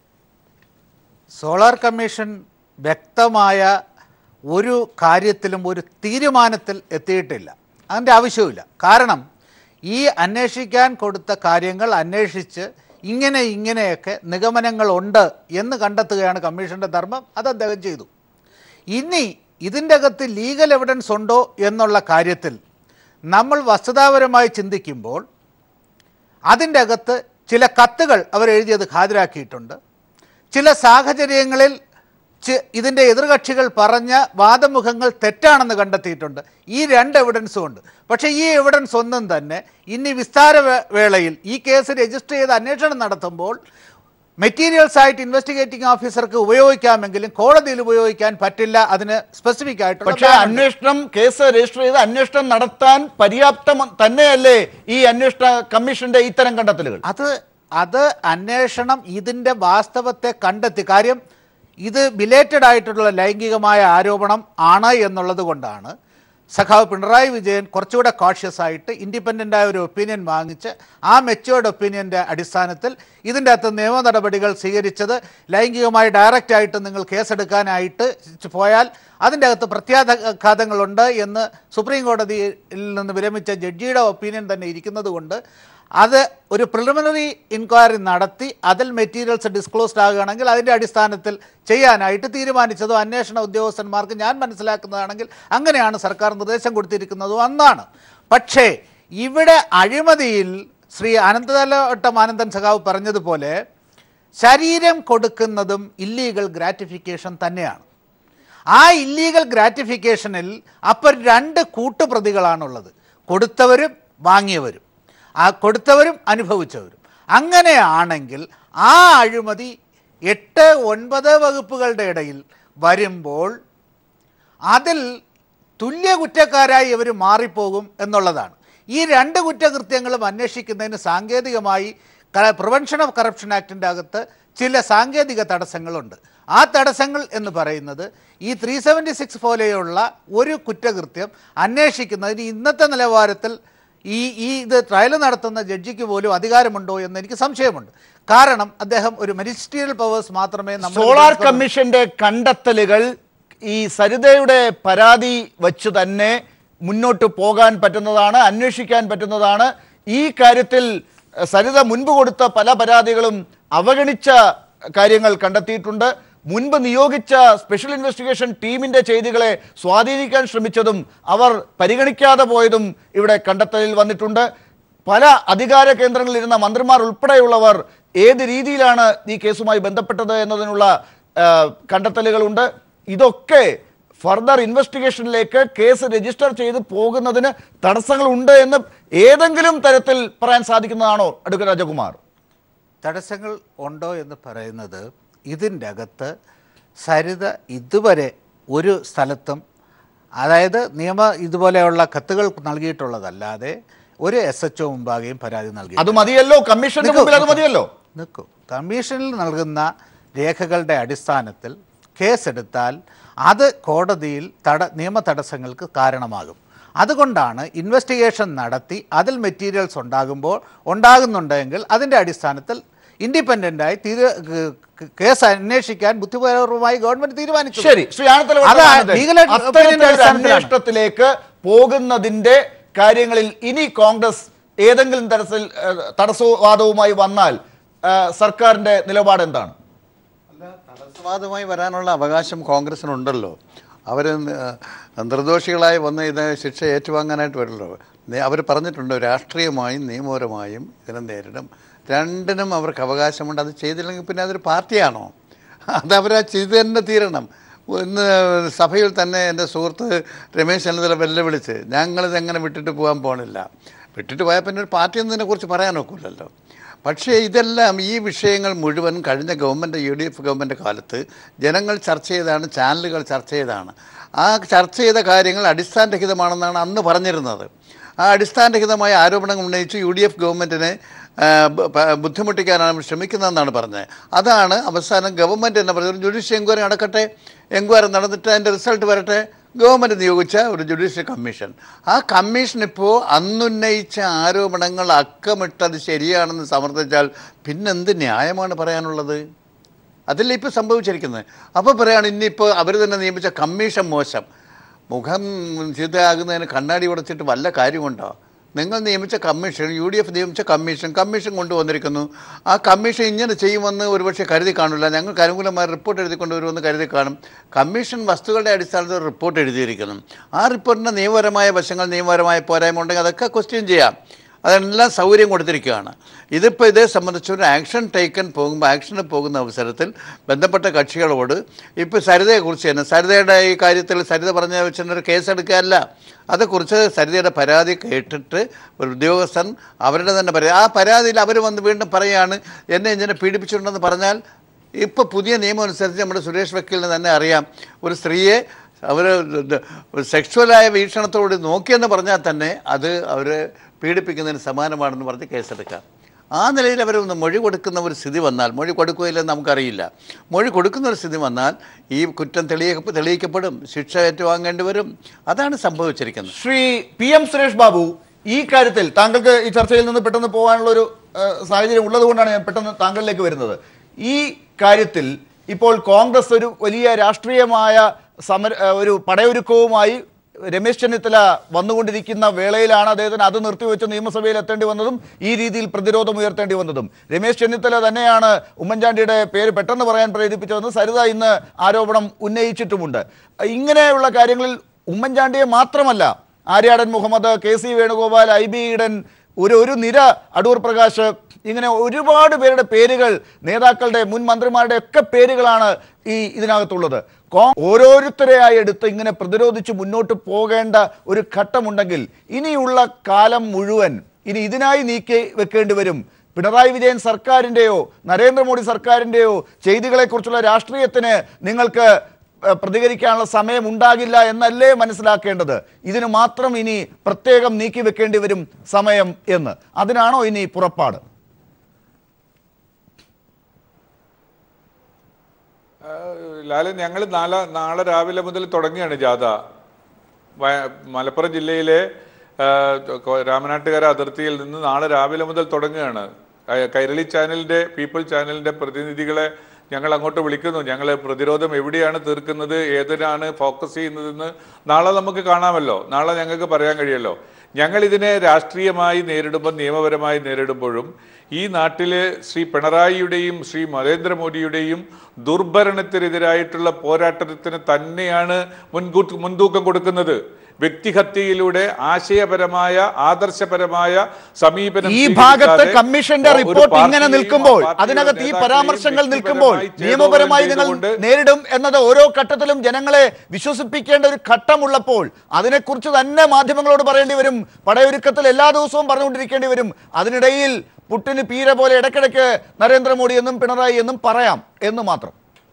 സോളാർ കമ്മീഷൻ വ്യക്തമായ ഒരു കാര്യത്തിലും ഒരു തീരുമാനത്തിൽ എത്തിയിട്ടില്ല അതിൻ്റെ ആവശ്യവുമില്ല കാരണം ഈ അന്വേഷിക്കാൻ കൊടുത്ത കാര്യങ്ങൾ അന്വേഷിച്ച് ഇങ്ങനെ ഇങ്ങനെയൊക്കെ നിഗമനങ്ങളുണ്ട് എന്ന് കണ്ടെത്തുകയാണ് കമ്മീഷൻ്റെ ധർമ്മം അത് അദ്ദേഹം ചെയ്തു ഇനി ഇതിൻ്റെ അകത്ത് ലീഗൽ എവിഡൻസ് ഉണ്ടോ എന്നുള്ള കാര്യത്തിൽ നമ്മൾ വസ്തുതാപരമായി ചിന്തിക്കുമ്പോൾ അതിൻ്റെ അകത്ത് ചില കത്തുകൾ അവർ എഴുതിയത് ഹാജരാക്കിയിട്ടുണ്ട് ചില സാഹചര്യങ്ങളിൽ ചി- ഇതിൻ്റെ എതിർകക്ഷികൾ പറഞ്ഞ വാദമുഖങ്ങൾ തെറ്റാണെന്ന് കണ്ടെത്തിയിട്ടുണ്ട് ഈ രണ്ട് എവിഡൻസും ഉണ്ട് പക്ഷേ ഈ എവിഡൻസ് ഒന്നും തന്നെ ഇനി വിസ്താര വേ- വേളയിൽ ഈ കേസ് രജിസ്റ്റർ ചെയ്ത് അന്വേഷണം നടത്തുമ്പോൾ മെറ്റീരിയൽസ് ആയിട്ട് ഇൻവെസ്റ്റിഗേറ്റിംഗ് ഓഫീസർക്ക് ഉപയോഗിക്കാമെങ്കിലും കോടതിയിൽ ഉപയോഗിക്കാൻ പറ്റില്ല അതിന് സ്പെസിഫിക് ആയിട്ടുള്ള പക്ഷേ ban ഉണ്ട്. അന്വേഷണം കേസ് രജിസ്റ്റർ ചെയ്ത് അന്വേഷണം നടത്താൻ പര്യാപ്തം തന്നെയല്ലേ ഈ അന്വേഷണ കമ്മീഷന്റെ ഇത്തരം കണ്ടെത്തലുകൾ അത് അത് അന്വേഷണം ഇതിൻ്റെ വാസ്തവത്തെ കണ്ടെത്തി കാര്യം ഇത് ബിലേറ്റഡ് ആയിട്ടുള്ള ലൈംഗികമായ ആരോപണം ആണ് എന്നുള്ളത് കൊണ്ടാണ് സഖാവ് പിണറായി വിജയൻ കുറച്ചുകൂടെ കോഷ്യസ് ആയിട്ട് ഇൻഡിപെൻഡൻ്റ് ആയ ഒരു ഒപ്പീനിയൻ വാങ്ങിച്ച് ആ മെച്ചുവേർഡ് ഒപ്പീനിയൻ്റെ അടിസ്ഥാനത്തിൽ ഇതിൻ്റെ അകത്ത് നിയമ നടപടികൾ സ്വീകരിച്ചത് ലൈംഗികമായി ഡയറക്റ്റ് ആയിട്ട് നിങ്ങൾ കേസെടുക്കാനായിട്ട് പോയാൽ അതിൻ്റെ അകത്ത് പ്രത്യാഘാതങ്ങളുണ്ട് എന്ന് സുപ്രീം കോടതിയിൽ നിന്ന് വിരമിച്ച ജഡ്ജിയുടെ ഒപ്പീനിയൻ തന്നെ ഇരിക്കുന്നത് കൊണ്ട് അത് ഒരു പ്രിലിമിനറി ഇൻക്വയറി നടത്തി അതിൽ മെറ്റീരിയൽസ് ഡിസ്ക്ലോസ്ഡ് ആകുകയാണെങ്കിൽ അതിൻ്റെ അടിസ്ഥാനത്തിൽ ചെയ്യാനായിട്ട് തീരുമാനിച്ചതും അന്വേഷണ ഉദ്യോഗസ്ഥന്മാർക്ക് ഞാൻ മനസ്സിലാക്കുന്നതാണെങ്കിൽ അങ്ങനെയാണ് സർക്കാർ നിർദ്ദേശം കൊടുത്തിരിക്കുന്നതും അന്നാണ് പക്ഷേ ഇവിടെ അഴിമതിയിൽ ശ്രീ അനന്തതലവട്ടം ആനന്ദൻ സഖാവ് പറഞ്ഞതുപോലെ ശരീരം കൊടുക്കുന്നതും ഇല്ലീഗൽ ഗ്രാറ്റിഫിക്കേഷൻ തന്നെയാണ് ആ ഇല്ലീഗൽ ഗ്രാറ്റിഫിക്കേഷനിൽ അപ്പോൾ രണ്ട് കൂട്ടുപ്രതികളാണുള്ളത് കൊടുത്തവരും വാങ്ങിയവരും ആ കൊടുത്തവരും അനുഭവിച്ചവരും അങ്ങനെയാണെങ്കിൽ ആ അഴിമതി എട്ട് ഒൻപത് വകുപ്പുകളുടെ ഇടയിൽ വരുമ്പോൾ അതിൽ തുല്യ കുറ്റക്കാരായി ഇവർ മാറിപ്പോകും എന്നുള്ളതാണ് ഈ രണ്ട് കുറ്റകൃത്യങ്ങളും അന്വേഷിക്കുന്നതിന് സാങ്കേതികമായി പ്രിവെൻഷൻ ഓഫ് കറപ്ഷൻ ആക്ടിൻ്റെ അകത്ത് ചില സാങ്കേതിക തടസ്സങ്ങളുണ്ട് ആ തടസ്സങ്ങൾ എന്ന് പറയുന്നത് ഈ ത്രീ സെവൻറ്റി സിക്സ് പോലെയുള്ള ഒരു കുറ്റകൃത്യം അന്വേഷിക്കുന്നതിന് ഇന്നത്തെ നിലവാരത്തിൽ ഈ ഈ ഇത് ട്രയൽ നടത്തുന്ന ജഡ്ജിക്ക് പോലും അധികാരമുണ്ടോ എന്ന് എനിക്ക് സംശയമുണ്ട് കാരണം അദ്ദേഹം ഒരു മജിസ്ട്രിയൽ പവേഴ്സ് മാത്രമേ നമ്മൾ സോളാർ കമ്മീഷന്റെ കണ്ടെത്തലുകൾ ഈ സരിതയുടെ പരാതി വച്ച് തന്നെ മുന്നോട്ട് പോകാൻ പറ്റുന്നതാണ് അന്വേഷിക്കാൻ പറ്റുന്നതാണ് ഈ കാര്യത്തിൽ എഹ്, സരിത മുൻപ് കൊടുത്ത പല പരാതികളും അവഗണിച്ച കാര്യങ്ങൾ കണ്ടെത്തിയിട്ടുണ്ട് മുൻപ് നിയോഗിച്ച സ്പെഷ്യൽ ഇൻവെസ്റ്റിഗേഷൻ ടീമിന്റെ ചെയ്തികളെ സ്വാധീനിക്കാൻ ശ്രമിച്ചതും അവർ പരിഗണിക്കാതെ പോയതും ഇവിടെ കണ്ടെത്തലിൽ വന്നിട്ടുണ്ട് പല അധികാര കേന്ദ്രങ്ങളിൽ ഇരുന്ന മന്ത്രിമാർ ഉൾപ്പെടെയുള്ളവർ ഏത് രീതിയിലാണ് ഈ കേസുമായി ബന്ധപ്പെട്ടത് എന്നതിനുള്ള ആ, കണ്ടെത്തലുകളുണ്ട് ഇതൊക്കെ ഫർദർ ഇൻവെസ്റ്റിഗേഷനിലേക്ക് കേസ് രജിസ്റ്റർ ചെയ്ത് പോകുന്നതിന് തടസ്സങ്ങളുണ്ട് എന്ന് ഏതെങ്കിലും തരത്തിൽ പറയാൻ സാധിക്കുന്നതാണോ അഡ്വക്കേറ്റ് രാജകുമാർ തടസ്സങ്ങൾ ഉണ്ടോ എന്ന് പറയുന്നത് ഇതിൻ്റെ അകത്ത് സരിത ഇതുവരെ ഒരു സ്ഥലത്തും അതായത് നിയമ ഇതുപോലെയുള്ള കത്തുകൾ നൽകിയിട്ടുള്ളതല്ലാതെ ഒരു എസ് എച്ച് ഒ മുമ്പാകെയും പരാതി നൽകി അത് മതിയല്ലോ കമ്മീഷന്റെ നിൽക്കൂ, മുമ്പിൽ അത് നിൽക്കൂ. മതിയല്ലോ നിൽക്കൂ കമ്മീഷനിൽ നൽകുന്ന രേഖകളുടെ അടിസ്ഥാനത്തിൽ കേസെടുത്താൽ അത് കോടതിയിൽ തട നിയമ തടസ്സങ്ങൾക്ക് കാരണമാകും അതുകൊണ്ടാണ് ഇൻവെസ്റ്റിഗേഷൻ നടത്തി അതിൽ മെറ്റീരിയൽസ് ഉണ്ടാകുമ്പോൾ ഉണ്ടാകുന്നുണ്ടെങ്കിൽ അതിൻ്റെ അടിസ്ഥാനത്തിൽ ഇൻഡിപെൻഡൻ്റായി തീരു ക- ക- കേസ് അന്വേഷിക്കാൻ ബുദ്ധിപരമായി ഗവൺമെന്റ് തീരുമാനിച്ചു ശരി ശ്രീ ആനത്തല അത് legal opinion ന്റെ അടിസ്ഥാനത്തിലാണ്. അന്വേഷണത്തിലേക്ക് പോകുന്നതിന്റെ കാര്യങ്ങളിൽ ഇനി കോൺഗ്രസ് ഏതെങ്കിലും തരത്തിൽ ഏഹ്, തടസ്സവാദവുമായി വന്നാൽ ഏഹ്, സർക്കാരിന്റെ നിലപാട് എന്താണ് അല്ല തടസ്സവാദമായി വരാനുള്ള അവകാശം കോൺഗ്രസിനുണ്ടല്ലോ അവർ നിർദോഷികളായി വന്ന് ഇത് ശിക്ഷ ഏറ്റുവാങ്ങാനായിട്ട് വരില്ലോ അവർ പറഞ്ഞിട്ടുണ്ട് രാഷ്ട്രീയമായും നിയമപരമായും ഇതിനെ നേരിടും രണ്ടിനും അവർക്ക് അവകാശമുണ്ട് അത് ചെയ്തില്ലെങ്കിൽ പിന്നെ അതൊരു പാർട്ടിയാണോ അത് അവർ ചെയ്ത് തന്നെ തീരണം ഇന്ന് സഭയിൽ തന്നെ എൻ്റെ സുഹൃത്ത് രമേശ് ചെന്നിത്തല വെല്ലുവിളിച്ച് ഞങ്ങളിത് എങ്ങനെ വിട്ടിട്ട് പോകാൻ പോകണില്ല വിട്ടിട്ട് പോയാൽ പിന്നെ ഒരു പാർട്ടി എന്നതിനെക്കുറിച്ച് പറയാൻ ഒക്കില്ലല്ലോ പക്ഷേ ഇതെല്ലാം ഈ വിഷയങ്ങൾ മുഴുവൻ കഴിഞ്ഞ government U D F government കാലത്ത് ജനങ്ങൾ ചർച്ച ചെയ്താണ് ചാനലുകൾ ചർച്ച ചെയ്താണ് ആ ചർച്ച ചെയ്ത കാര്യങ്ങൾ അടിസ്ഥാനരഹിതമാണെന്നാണ് അന്ന് പറഞ്ഞിരുന്നത് ആ അടിസ്ഥാനരഹിതമായ ആരോപണങ്ങൾ ഉന്നയിച്ച് യു ഡി എഫ് ഗവൺമെൻറ്റിനെ ആ, ബ- പ- ബുദ്ധിമുട്ടിക്കാനാണ് ശ്രമിക്കുന്നതെന്നാണ് പറഞ്ഞത് അതാണ് അവസാനം ഗവൺമെൻറ് എന്നെ പറഞ്ഞത് ഒരു ജുഡീഷ്യൽ എൻക്വയറി നടക്കട്ടെ എൻക്വയറി നടന്നിട്ട് അതിൻ്റെ റിസൾട്ട് വരട്ടെ ഗവൺമെൻറ് നിയോഗിച്ച ഒരു ജുഡീഷ്യൽ കമ്മീഷൻ ആ കമ്മീഷൻ ഇപ്പോൾ അന്നുന്നയിച്ച ആരോപണങ്ങൾ അക്കമിട്ടത് ശരിയാണെന്ന് സമർത്ഥിച്ചാൽ പിന്നെന്ത് ന്യായമാണ് പറയാനുള്ളത് അതല്ലേ ഇപ്പോൾ സംഭവിച്ചിരിക്കുന്നത് അപ്പോൾ പറയാണ് ഇനിയിപ്പോൾ അവർ തന്നെ നിയമിച്ച കമ്മീഷൻ മോശം മുഖം ചീത്തയാകുന്നതിന് കണ്ണാടി ഉടച്ചിട്ട് വല്ല കാര്യമുണ്ടോ നിങ്ങൾ നിയമിച്ച കമ്മീഷൻ യു ഡി എഫ് നിയമിച്ച കമ്മീഷൻ കമ്മീഷൻ കൊണ്ടുവന്നിരിക്കുന്നു ആ കമ്മീഷൻ ഇങ്ങനെ ചെയ്യുമെന്ന് ഒരുപക്ഷെ കരുതി കാണില്ല ഞങ്ങൾക്ക് അനുകൂലമായ റിപ്പോർട്ട് എഴുതിക്കൊണ്ട് വരുമെന്ന് കരുതി കാണും കമ്മീഷൻ വസ്തുക്കളുടെ അടിസ്ഥാനത്തിൽ ഒരു റിപ്പോർട്ട് എഴുതിയിരിക്കുന്നു ആ റിപ്പോർട്ടിൻ്റെ നിയമപരമായ വശങ്ങൾ നിയമപരമായ പോരായ്മ ഉണ്ടെങ്കിൽ അതൊക്കെ ക്വസ്റ്റ്യൻ ചെയ്യാം അതെല്ലാം സൗകര്യം കൊടുത്തിരിക്കുകയാണ് ഇതിപ്പോൾ ഇതേ സംബന്ധിച്ച് ഒരു ആക്ഷൻ ടേക്കൻ പോകുമ്പോൾ ആക്ഷന് പോകുന്ന അവസരത്തിൽ ബന്ധപ്പെട്ട കക്ഷികളോട് ഇപ്പോൾ സരിതയെക്കുറിച്ച് തന്നെ സരിതയുടെ ഈ കാര്യത്തിൽ സരിത പറഞ്ഞ വെച്ചൊരു കേസെടുക്കുകയല്ല അതേക്കുറിച്ച് സരിതയുടെ പരാതി കേട്ടിട്ട് ഒരു ഉദ്യോഗസ്ഥൻ അവരുടെ തന്നെ പരാതി ആ പരാതിയിൽ അവർ വന്ന് വീണ്ടും പറയുകയാണ് എന്നെ ഇങ്ങനെ പീഡിപ്പിച്ചിട്ടുണ്ടെന്ന് പറഞ്ഞാൽ ഇപ്പോൾ പുതിയ നിയമം അനുസരിച്ച് നമ്മുടെ സുരേഷ് വക്കീലിന് തന്നെ അറിയാം ഒരു സ്ത്രീയെ അവർ സെക്ഷുവലായ വീക്ഷണത്തോട് നോക്കിയെന്ന് പറഞ്ഞാൽ തന്നെ അത് അവർ പീഡിപ്പിക്കുന്നതിന് സമാനമാണെന്ന് പറഞ്ഞ് കേസെടുക്കാം ആ നിലയിൽ അവർ ഒന്ന് മൊഴി കൊടുക്കുന്ന ഒരു സ്ഥിതി വന്നാൽ മൊഴി കൊടുക്കുകയില്ലെന്ന് നമുക്കറിയില്ല മൊഴി കൊടുക്കുന്ന ഒരു സ്ഥിതി വന്നാൽ ഈ കുറ്റം തെളിയ തെളിയിക്കപ്പെടും ശിക്ഷ ഏറ്റുവാങ്ങേണ്ടി വരും അതാണ് സംഭവിച്ചിരിക്കുന്നത് ശ്രീ പി എം സുരേഷ് ബാബു ഈ കാര്യത്തിൽ താങ്കൾക്ക് ഈ ചർച്ചയിൽ നിന്ന് പെട്ടെന്ന് പോകാനുള്ള ഒരു ഏഹ്, സാഹചര്യം ഉള്ളതുകൊണ്ടാണ് ഞാൻ പെട്ടെന്ന് താങ്കളിലേക്ക് വരുന്നത് ഈ കാര്യത്തിൽ ഇപ്പോൾ കോൺഗ്രസ് ഒരു വലിയ രാഷ്ട്രീയമായ സമര ഏഹ്, ഒരു പടയൊരുക്കവുമായി രമേശ് ചെന്നിത്തല വന്നുകൊണ്ടിരിക്കുന്ന വേളയിലാണ് അദ്ദേഹത്തിന് അത് നിർത്തിവെച്ച് നിയമസഭയിൽ എത്തേണ്ടി വന്നതും ഈ രീതിയിൽ പ്രതിരോധം ഉയർത്തേണ്ടി വന്നതും രമേശ് ചെന്നിത്തല തന്നെയാണ് ഉമ്മൻചാണ്ടിയുടെ പേര് പെട്ടെന്ന് പറയാൻ പ്രേരിപ്പിച്ചതെന്ന് സരിത ഇന്ന് ആരോപണം ഉന്നയിച്ചിട്ടുമുണ്ട് ഇങ്ങനെയുള്ള കാര്യങ്ങളിൽ ഉമ്മൻചാണ്ടിയെ മാത്രമല്ല Aryadan Muhammad K C Venugopal Hibi Eden ഒരു ഒരു നിര അടൂർ പ്രകാശ് ഇങ്ങനെ ഒരുപാട് പേരുടെ പേരുകൾ നേതാക്കളുടെ മുൻ മന്ത്രിമാരുടെ ഒക്കെ പേരുകളാണ് ഈ ഇതിനകത്തുള്ളത് കോ ഓരോരുത്തരെയായി എടുത്ത് ഇങ്ങനെ പ്രതിരോധിച്ച് മുന്നോട്ട് പോകേണ്ട ഒരു ഘട്ടമുണ്ടെങ്കിൽ ഇനിയുള്ള കാലം മുഴുവൻ ഇനി ഇതിനായി നീക്കി വെക്കേണ്ടി വരും പിണറായി വിജയൻ സർക്കാരിൻ്റെയോ നരേന്ദ്രമോദി സർക്കാരിൻ്റെയോ ചെയ്തികളെക്കുറിച്ചുള്ള രാഷ്ട്രീയത്തിന് നിങ്ങൾക്ക് ഏഹ്, പ്രതികരിക്കാനുള്ള സമയം ഉണ്ടാകില്ല എന്നല്ലേ മനസ്സിലാക്കേണ്ടത് ഇതിന് മാത്രം ഇനി പ്രത്യേകം നീക്കി വെക്കേണ്ടി വരും സമയം എന്ന് അതിനാണോ ഇനി പുറപ്പാട് ലാലൻ ഞങ്ങൾ നാളെ നാളെ രാവിലെ മുതൽ തുടങ്ങിയാണ് ജാഥ വയ- മലപ്പുറം ജില്ലയിലെ ആ, കൊ- രാമനാട്ടുകര അതിർത്തിയിൽ നിന്ന് നാളെ രാവിലെ മുതൽ തുടങ്ങുകയാണ് കൈ- കൈരളി ചാനലിന്റെ പീപ്പിൾ ചാനലിന്റെ പ്രതിനിധികളെ ഞങ്ങൾ അങ്ങോട്ട് വിളിക്കുന്നു ഞങ്ങൾ പ്രതിരോധം എവിടെയാണ് തീർക്കുന്നത് ഏതിനാണ് ഫോക്കസ് ചെയ്യുന്നതെന്ന് നാളെ നമുക്ക് കാണാമല്ലോ നാളെ ഞങ്ങൾക്ക് പറയാൻ കഴിയല്ലോ ഞങ്ങൾ ഇതിനെ രാഷ്ട്രീയമായി നേരിടുമ്പോൾ നിയമപരമായി നേരിടുമ്പോഴും ഈ നാട്ടില് ശ്രീ പിണറായിയുടെയും ശ്രീ നരേന്ദ്രമോദിയുടെയും ദുർഭരണത്തിനെതിരായിട്ടുള്ള പോരാട്ടത്തിന് തന്നെയാണ് മുൻകൂട്ട് മുൻതൂക്കം കൊടുക്കുന്നത് വ്യക്തിഹത്യയിലൂടെ ആശയപരമായ ആദർശപരമായ സമീപനം ഈ ഭാഗത്ത് സ്വീകരിക്കാതെ കമ്മീഷന്റെ ഒരു റിപ്പോർട്ട് ഇങ്ങനെ പാർട്ടിയെയും നിൽക്കുമ്പോൾ ആ പാർട്ടിയുടെ അതിനകത്ത് ഈ നേതാക്കളെയും പരാമർശങ്ങൾ നിൽക്കുമ്പോൾ വ്യക്തിപരമായി നിയമപരമായി നിങ്ങൾ ചെയ്തുകൊണ്ട് നേരിടും എന്നത് ഓരോ ഘട്ടത്തിലും ജനങ്ങളെ വിശ്വസിപ്പിക്കേണ്ട ഒരു ഘട്ടമുള്ളപ്പോൾ അതിനെക്കുറിച്ച് തന്നെ മാധ്യമങ്ങളോട് പറയേണ്ടി വരും പടയൊരുക്കത്തിൽ എല്ലാ ദിവസവും പറഞ്ഞുകൊണ്ടിരിക്കേണ്ടി വരും അതിനിടയിൽ പുട്ടിന് പീര പോലെ ഇടയ്ക്കിടയ്ക്ക് നരേന്ദ്രമോദി എന്നും പിണറായി എന്നും പറയാം എന്ന് മാത്രം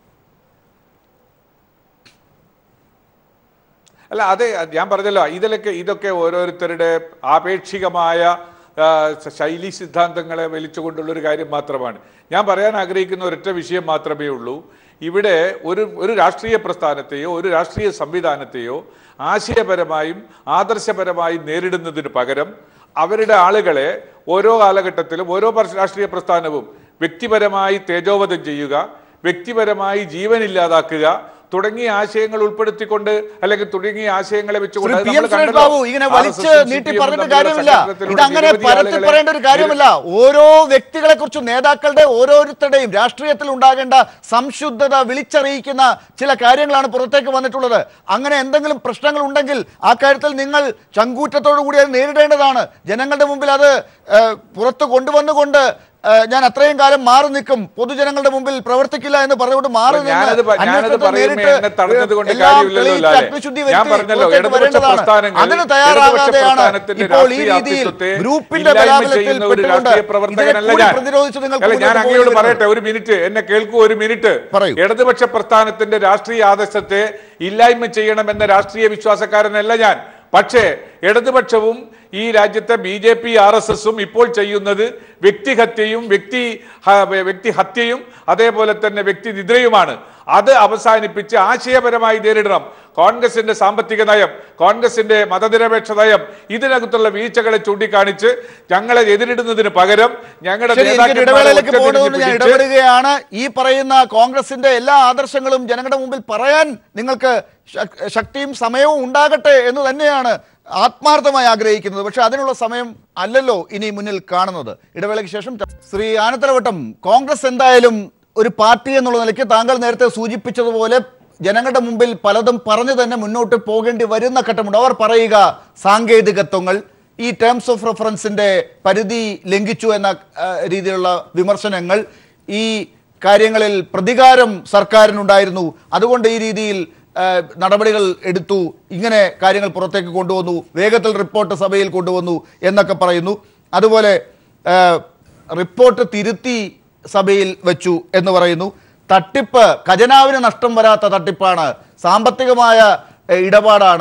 അല്ല അതെ ഞാൻ പറഞ്ഞല്ലോ ഇതിലൊക്കെ ഇതൊക്കെ ഓരോരുത്തരുടെ ആപേക്ഷികമായ ആ, ശൈലി സിദ്ധാന്തങ്ങളെ വലിച്ചുകൊണ്ടുള്ള ഒരു കാര്യം മാത്രമാണ് ഞാൻ പറയാൻ ആഗ്രഹിക്കുന്ന ഒരൊറ്റ വിഷയം മാത്രമേ ഉള്ളൂ ഇവിടെ ഒരു ഒരു രാഷ്ട്രീയ പ്രസ്ഥാനത്തെയോ ഒരു രാഷ്ട്രീയ സംവിധാനത്തെയോ ആശയപരമായും ആദർശപരമായും നേരിടുന്നതിന് പകരം അവരുടെ ആളുകളെ ഓരോ കാലഘട്ടത്തിലും ഓരോ പർ- രാഷ്ട്രീയ പ്രസ്ഥാനവും വ്യക്തിപരമായി തേജോവധം ചെയ്യുക വ്യക്തിപരമായി ജീവനില്ലാതാക്കുക തുടങ്ങിയ ആശയങ്ങൾ ഉൾപ്പെടുത്തിക്കൊണ്ട് അല്ലെങ്കിൽ തുടങ്ങിയ ആശയങ്ങളെ വെച്ചുകൊണ്ട് ശ്രീ അത് പി എം നമ്മൾ സുരേഷ് കണ്ടല്ലോ. ബാബു ഇങ്ങനെ വലിച്ച് RSS ഉം നീട്ടി CPM ഉം പറഞ്ഞിട്ട് തമ്മിലുള്ള കാര്യമില്ല സംഘർഷത്തിലൂടെ ഇതങ്ങനെ നിരവധി പരത്തി ആളുകളെ പറയേണ്ട ഒരു കാര്യമില്ല ഓരോ വ്യക്തികളെ കുറിച്ച് നേതാക്കളുടെ ഓരോരുത്തരുടെയും രാഷ്ട്രീയത്തിൽ ഉണ്ടാകേണ്ട സംശുദ്ധത വിളിച്ചറിയിക്കുന്ന ചില കാര്യങ്ങളാണ് പുറത്തേക്ക് വന്നിട്ടുള്ളത് അങ്ങനെ എന്തെങ്കിലും പ്രശ്നങ്ങൾ ഉണ്ടെങ്കിൽ ആ കാര്യത്തിൽ നിങ്ങൾ ചങ്കൂറ്റത്തോടു കൂടി അത് നേരിടേണ്ടതാണ് ജനങ്ങളുടെ മുമ്പിൽ അത് ഏഹ്, പുറത്ത് കൊണ്ടുവന്നുകൊണ്ട് ഏഹ്, ഞാൻ അത്രയും കാലം മാറി നിൽക്കും പൊതുജനങ്ങളുടെ മുമ്പിൽ പ്രവർത്തിക്കില്ല എന്ന് പറഞ്ഞുകൊണ്ട് മാറി നിന്ന് ഞാനത് പ- ഞാനത് അന്വേഷണത്തെ പറയുമ്പോൾ നേരിട്ട് എന്നെ തടഞ്ഞത് കൊണ്ട് എല്ലാം കാര്യമില്ലല്ലോ തെളിയിച്ച് ലാലേ. അഗ്നിശുദ്ധി ഞാൻ വരുത്തി പറഞ്ഞല്ലോ, പുറത്തേക്ക് ഇടതുപക്ഷ വരേണ്ടതാണ്. പ്രസ്ഥാനങ്ങൾ, അതിന് ഇടതുപക്ഷ തയ്യാറാകാതെയാണ് പ്രസ്ഥാനത്തിന്റെ ഇപ്പോൾ ഈ രാഷ്ട്രീയ രീതിയിൽ ആധിപത്യത്തെ ഗ്രൂപ്പിന്റെ ഇല്ലായ്മ ബലാബലത്തിൽ ചെയ്യുന്ന ഒരു പെട്ടുകൊണ്ട് രാഷ്ട്രീയ ഇതിനെ പ്രവർത്തകനല്ല കൂടി ഞാൻ. പ്രതിരോധിച്ച് നിങ്ങൾ അല്ല, ഞാൻ മുന്നോട്ട് അങ്ങയോട് പോകരുത്. പറയട്ടെ ഒരു മിനിറ്റ് എന്നെ കേൾക്കൂ ഒരു മിനിറ്റ് പറയൂ. ഇടതുപക്ഷ പ്രസ്ഥാനത്തിന്റെ രാഷ്ട്രീയ ആദർശത്തെ ഇല്ലായ്മ ചെയ്യണമെന്ന രാഷ്ട്രീയ വിശ്വാസക്കാരനല്ല ഞാൻ പക്ഷേ ഇടതുപക്ഷവും ഈ രാജ്യത്തെ B J P R S എസും ഇപ്പോൾ ചെയ്യുന്നത് വ്യക്തിഹത്യയും വ്യക്തി ഹ- വ്യക്തിഹത്യയും അതേപോലെ തന്നെ വ്യക്തി നിദ്രയുമാണ് അത് അവസാനിപ്പിച്ച് ആശയപരമായി നേരിടണം കോൺഗ്രസിന്റെ സാമ്പത്തിക നയം കോൺഗ്രസിന്റെ മതനിരപേക്ഷ നയം ഇതിനകത്തുള്ള വീഴ്ചകളെ ചൂണ്ടിക്കാണിച്ച് ഞങ്ങളെ എതിരിടുന്നതിന് പകരം ഞങ്ങളുടെ ശരി എനിക്കൊരു നേതാക്കന്മാരെ ഇടവേളയിലേക്ക് ഒറ്റതിരിഞ്ഞ് പോകുന്നതുകൊണ്ട് ഞാൻ പിടിച്ച് ഇടപെടുകയാണ് ഈ പറയുന്ന കോൺഗ്രസിന്റെ എല്ലാ ആദർശങ്ങളും ജനങ്ങളുടെ മുമ്പിൽ പറയാൻ നിങ്ങൾക്ക് ശക്- ശക്തിയും സമയവും ഉണ്ടാകട്ടെ എന്ന് തന്നെയാണ് ആത്മാർത്ഥമായി ആഗ്രഹിക്കുന്നത് പക്ഷെ അതിനുള്ള സമയം അല്ലല്ലോ ഇനി മുന്നിൽ കാണുന്നത് ഇടവേളയ്ക്ക് ശേഷം ച- ശ്രീ ആനത്തലവട്ടം കോൺഗ്രസ് എന്തായാലും ഒരു പാർട്ടി എന്നുള്ള നിലയ്ക്ക് താങ്കൾ നേരത്തെ സൂചിപ്പിച്ചതുപോലെ ജനങ്ങളുടെ മുമ്പിൽ പലതും പറഞ്ഞു തന്നെ മുന്നോട്ട് പോകേണ്ടി വരുന്ന ഘട്ടമുണ്ട് അവർ പറയുക സാങ്കേതികത്വങ്ങൾ ഈ ടേംസ് ഓഫ് റെഫറൻസിന്റെ പരിധി ലംഘിച്ചു എന്ന ആ, രീതിയിലുള്ള വിമർശനങ്ങൾ ഈ കാര്യങ്ങളിൽ പ്രതികാരം സർക്കാരിനുണ്ടായിരുന്നു അതുകൊണ്ട് ഈ രീതിയിൽ ആ, നടപടികൾ എടുത്തു ഇങ്ങനെ കാര്യങ്ങൾ പുറത്തേക്ക് കൊണ്ടുവന്നു വേഗത്തിൽ റിപ്പോർട്ട് സഭയിൽ കൊണ്ടുവന്നു എന്നൊക്കെ പറയുന്നു അതുപോലെ ആ, റിപ്പോർട്ട് തിരുത്തി സഭയിൽ വെച്ചു എന്ന് പറയുന്നു തട്ടിപ്പ് ഖജനാവിന് നഷ്ടം വരാത്ത തട്ടിപ്പാണ് സാമ്പത്തികമായ എ, ഇടപാടാണ്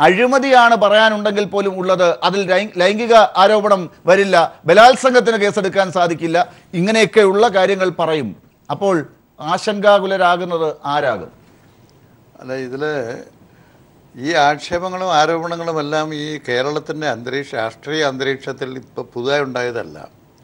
അഴിമതിയാണ് പറയാനുണ്ടെങ്കിൽ പോലും ഉള്ളത് അതിൽ ലൈ- ലൈംഗിക ആരോപണം വരില്ല ബലാത്സംഗത്തിന് കേസെടുക്കാൻ സാധിക്കില്ല ഇങ്ങനെയൊക്കെയുള്ള കാര്യങ്ങൾ പറയും അപ്പോൾ ആശങ്കാകുലരാകുന്നത് ആരാകും അല്ല ഇതിൽ ഈ ആക്ഷേപങ്ങളും ആരോപണങ്ങളും എല്ലാം ഈ കേരളത്തിൻ്റെ അന്തരീക്ഷ രാഷ്ട്രീയ അന്തരീക്ഷത്തിൽ ഇപ്പോൾ പുതുതായി ഉണ്ടായതല്ല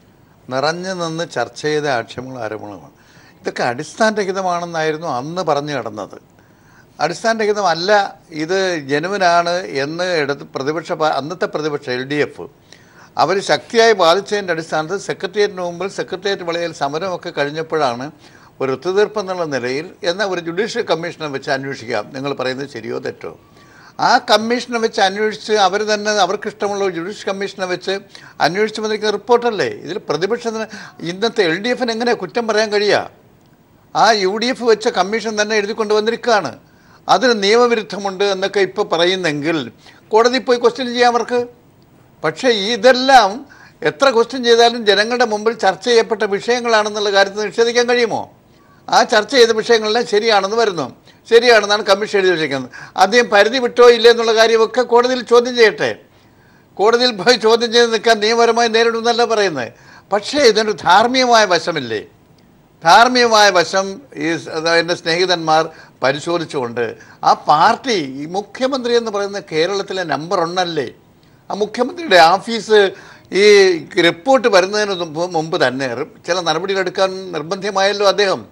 നിറഞ്ഞു നിന്ന് ചർച്ച ചെയ്ത ആക്ഷേപങ്ങളും ആരോപണങ്ങളുമാണ് ഇതൊക്കെ അടിസ്ഥാനരഹിതമാണെന്നായിരുന്നു അന്ന് പറഞ്ഞു കിടന്നത് അടിസ്ഥാനരഹിതമല്ല ഇത് ജനുവിനാണ് എന്ന് എടുത്ത് പ്രതിപക്ഷ പാ- അന്നത്തെ പ്രതിപക്ഷം എൽ ഡി എഫ് അവർ ശക്തിയായി ബാധിച്ചതിൻ്റെ അടിസ്ഥാനത്തിൽ സെക്രട്ടേറിയറ്റിന് മുമ്പിൽ സെക്രട്ടേറിയറ്റ് വളയിൽ സമരമൊക്കെ കഴിഞ്ഞപ്പോഴാണ് ഒരു ഒത്തുതീർപ്പ് എന്നുള്ള നിലയിൽ എന്ന ഒരു ജുഡീഷ്യൽ കമ്മീഷനെ വെച്ച് അന്വേഷിക്കാം നിങ്ങൾ പറയുന്നത് ശരിയോ തെറ്റോ ആ കമ്മീഷനെ വെച്ച് അന്വേഷിച്ച് അവർ തന്നെ അവർക്കിഷ്ടമുള്ള ഒരു ജുഡീഷ്യൽ കമ്മീഷനെ വെച്ച് അന്വേഷിച്ച് വന്നിരിക്കുന്ന റിപ്പോർട്ടല്ലേ ഇതിൽ പ്രതിപക്ഷത്തിന് ഇന്നത്തെ എൽ ഡി എഫിന് എങ്ങനെ കുറ്റം പറയാൻ കഴിയുക ആ യു ഡി എഫ് വെച്ച കമ്മീഷൻ തന്നെ എഴുതിക്കൊണ്ട് വന്നിരിക്കുകയാണ് അതിന് നിയമവിരുദ്ധമുണ്ട് എന്നൊക്കെ ഇപ്പോൾ പറയുന്നെങ്കിൽ കോടതി പോയി ക്വസ്റ്റ്യൻ ചെയ്യാം അവർക്ക് പക്ഷേ ഇതെല്ലാം എത്ര ക്വസ്റ്റ്യൻ ചെയ്താലും ജനങ്ങളുടെ മുമ്പിൽ ചർച്ച ചെയ്യപ്പെട്ട വിഷയങ്ങളാണെന്നുള്ള കാര്യത്തിൽ നിഷേധിക്കാൻ കഴിയുമോ ആ ചർച്ച ചെയ്ത വിഷയങ്ങളെല്ലാം ശരിയാണെന്ന് വരുന്നു ശരിയാണെന്നാണ് കമ്മീഷൻ എഴുതി വെച്ചിരിക്കുന്നത് അദ്ദേഹം പരിധി വിട്ടോ ഇല്ലേ എന്നുള്ള കാര്യമൊക്കെ കോടതിയിൽ ചോദ്യം ചെയ്യട്ടെ കോടതിയിൽ പോയി ചോദ്യം ചെയ്ത് നിൽക്കാൻ നിയമപരമായി നേരിടുന്നല്ല പറയുന്നത് പക്ഷേ ഇതിനൊരു ധാർമ്മികമായ വശമില്ലേ ധാർമ്മികമായ വശം ഈ സ- അതാ എൻ്റെ സ്നേഹിതന്മാർ പരിശോധിച്ചുകൊണ്ട് ആ പാർട്ടി ഈ മുഖ്യമന്ത്രി എന്ന് പറയുന്ന കേരളത്തിലെ നമ്പർ ഒന്നല്ലേ ആ മുഖ്യമന്ത്രിയുടെ ഓഫീസ് ഈ റിപ്പോർട്ട് വരുന്നതിന് മുമ്പ് മുമ്പ് തന്നെ റി- ചില നടപടികളെടുക്കാൻ നിർബന്ധമായല്ലോ അദ്ദേഹം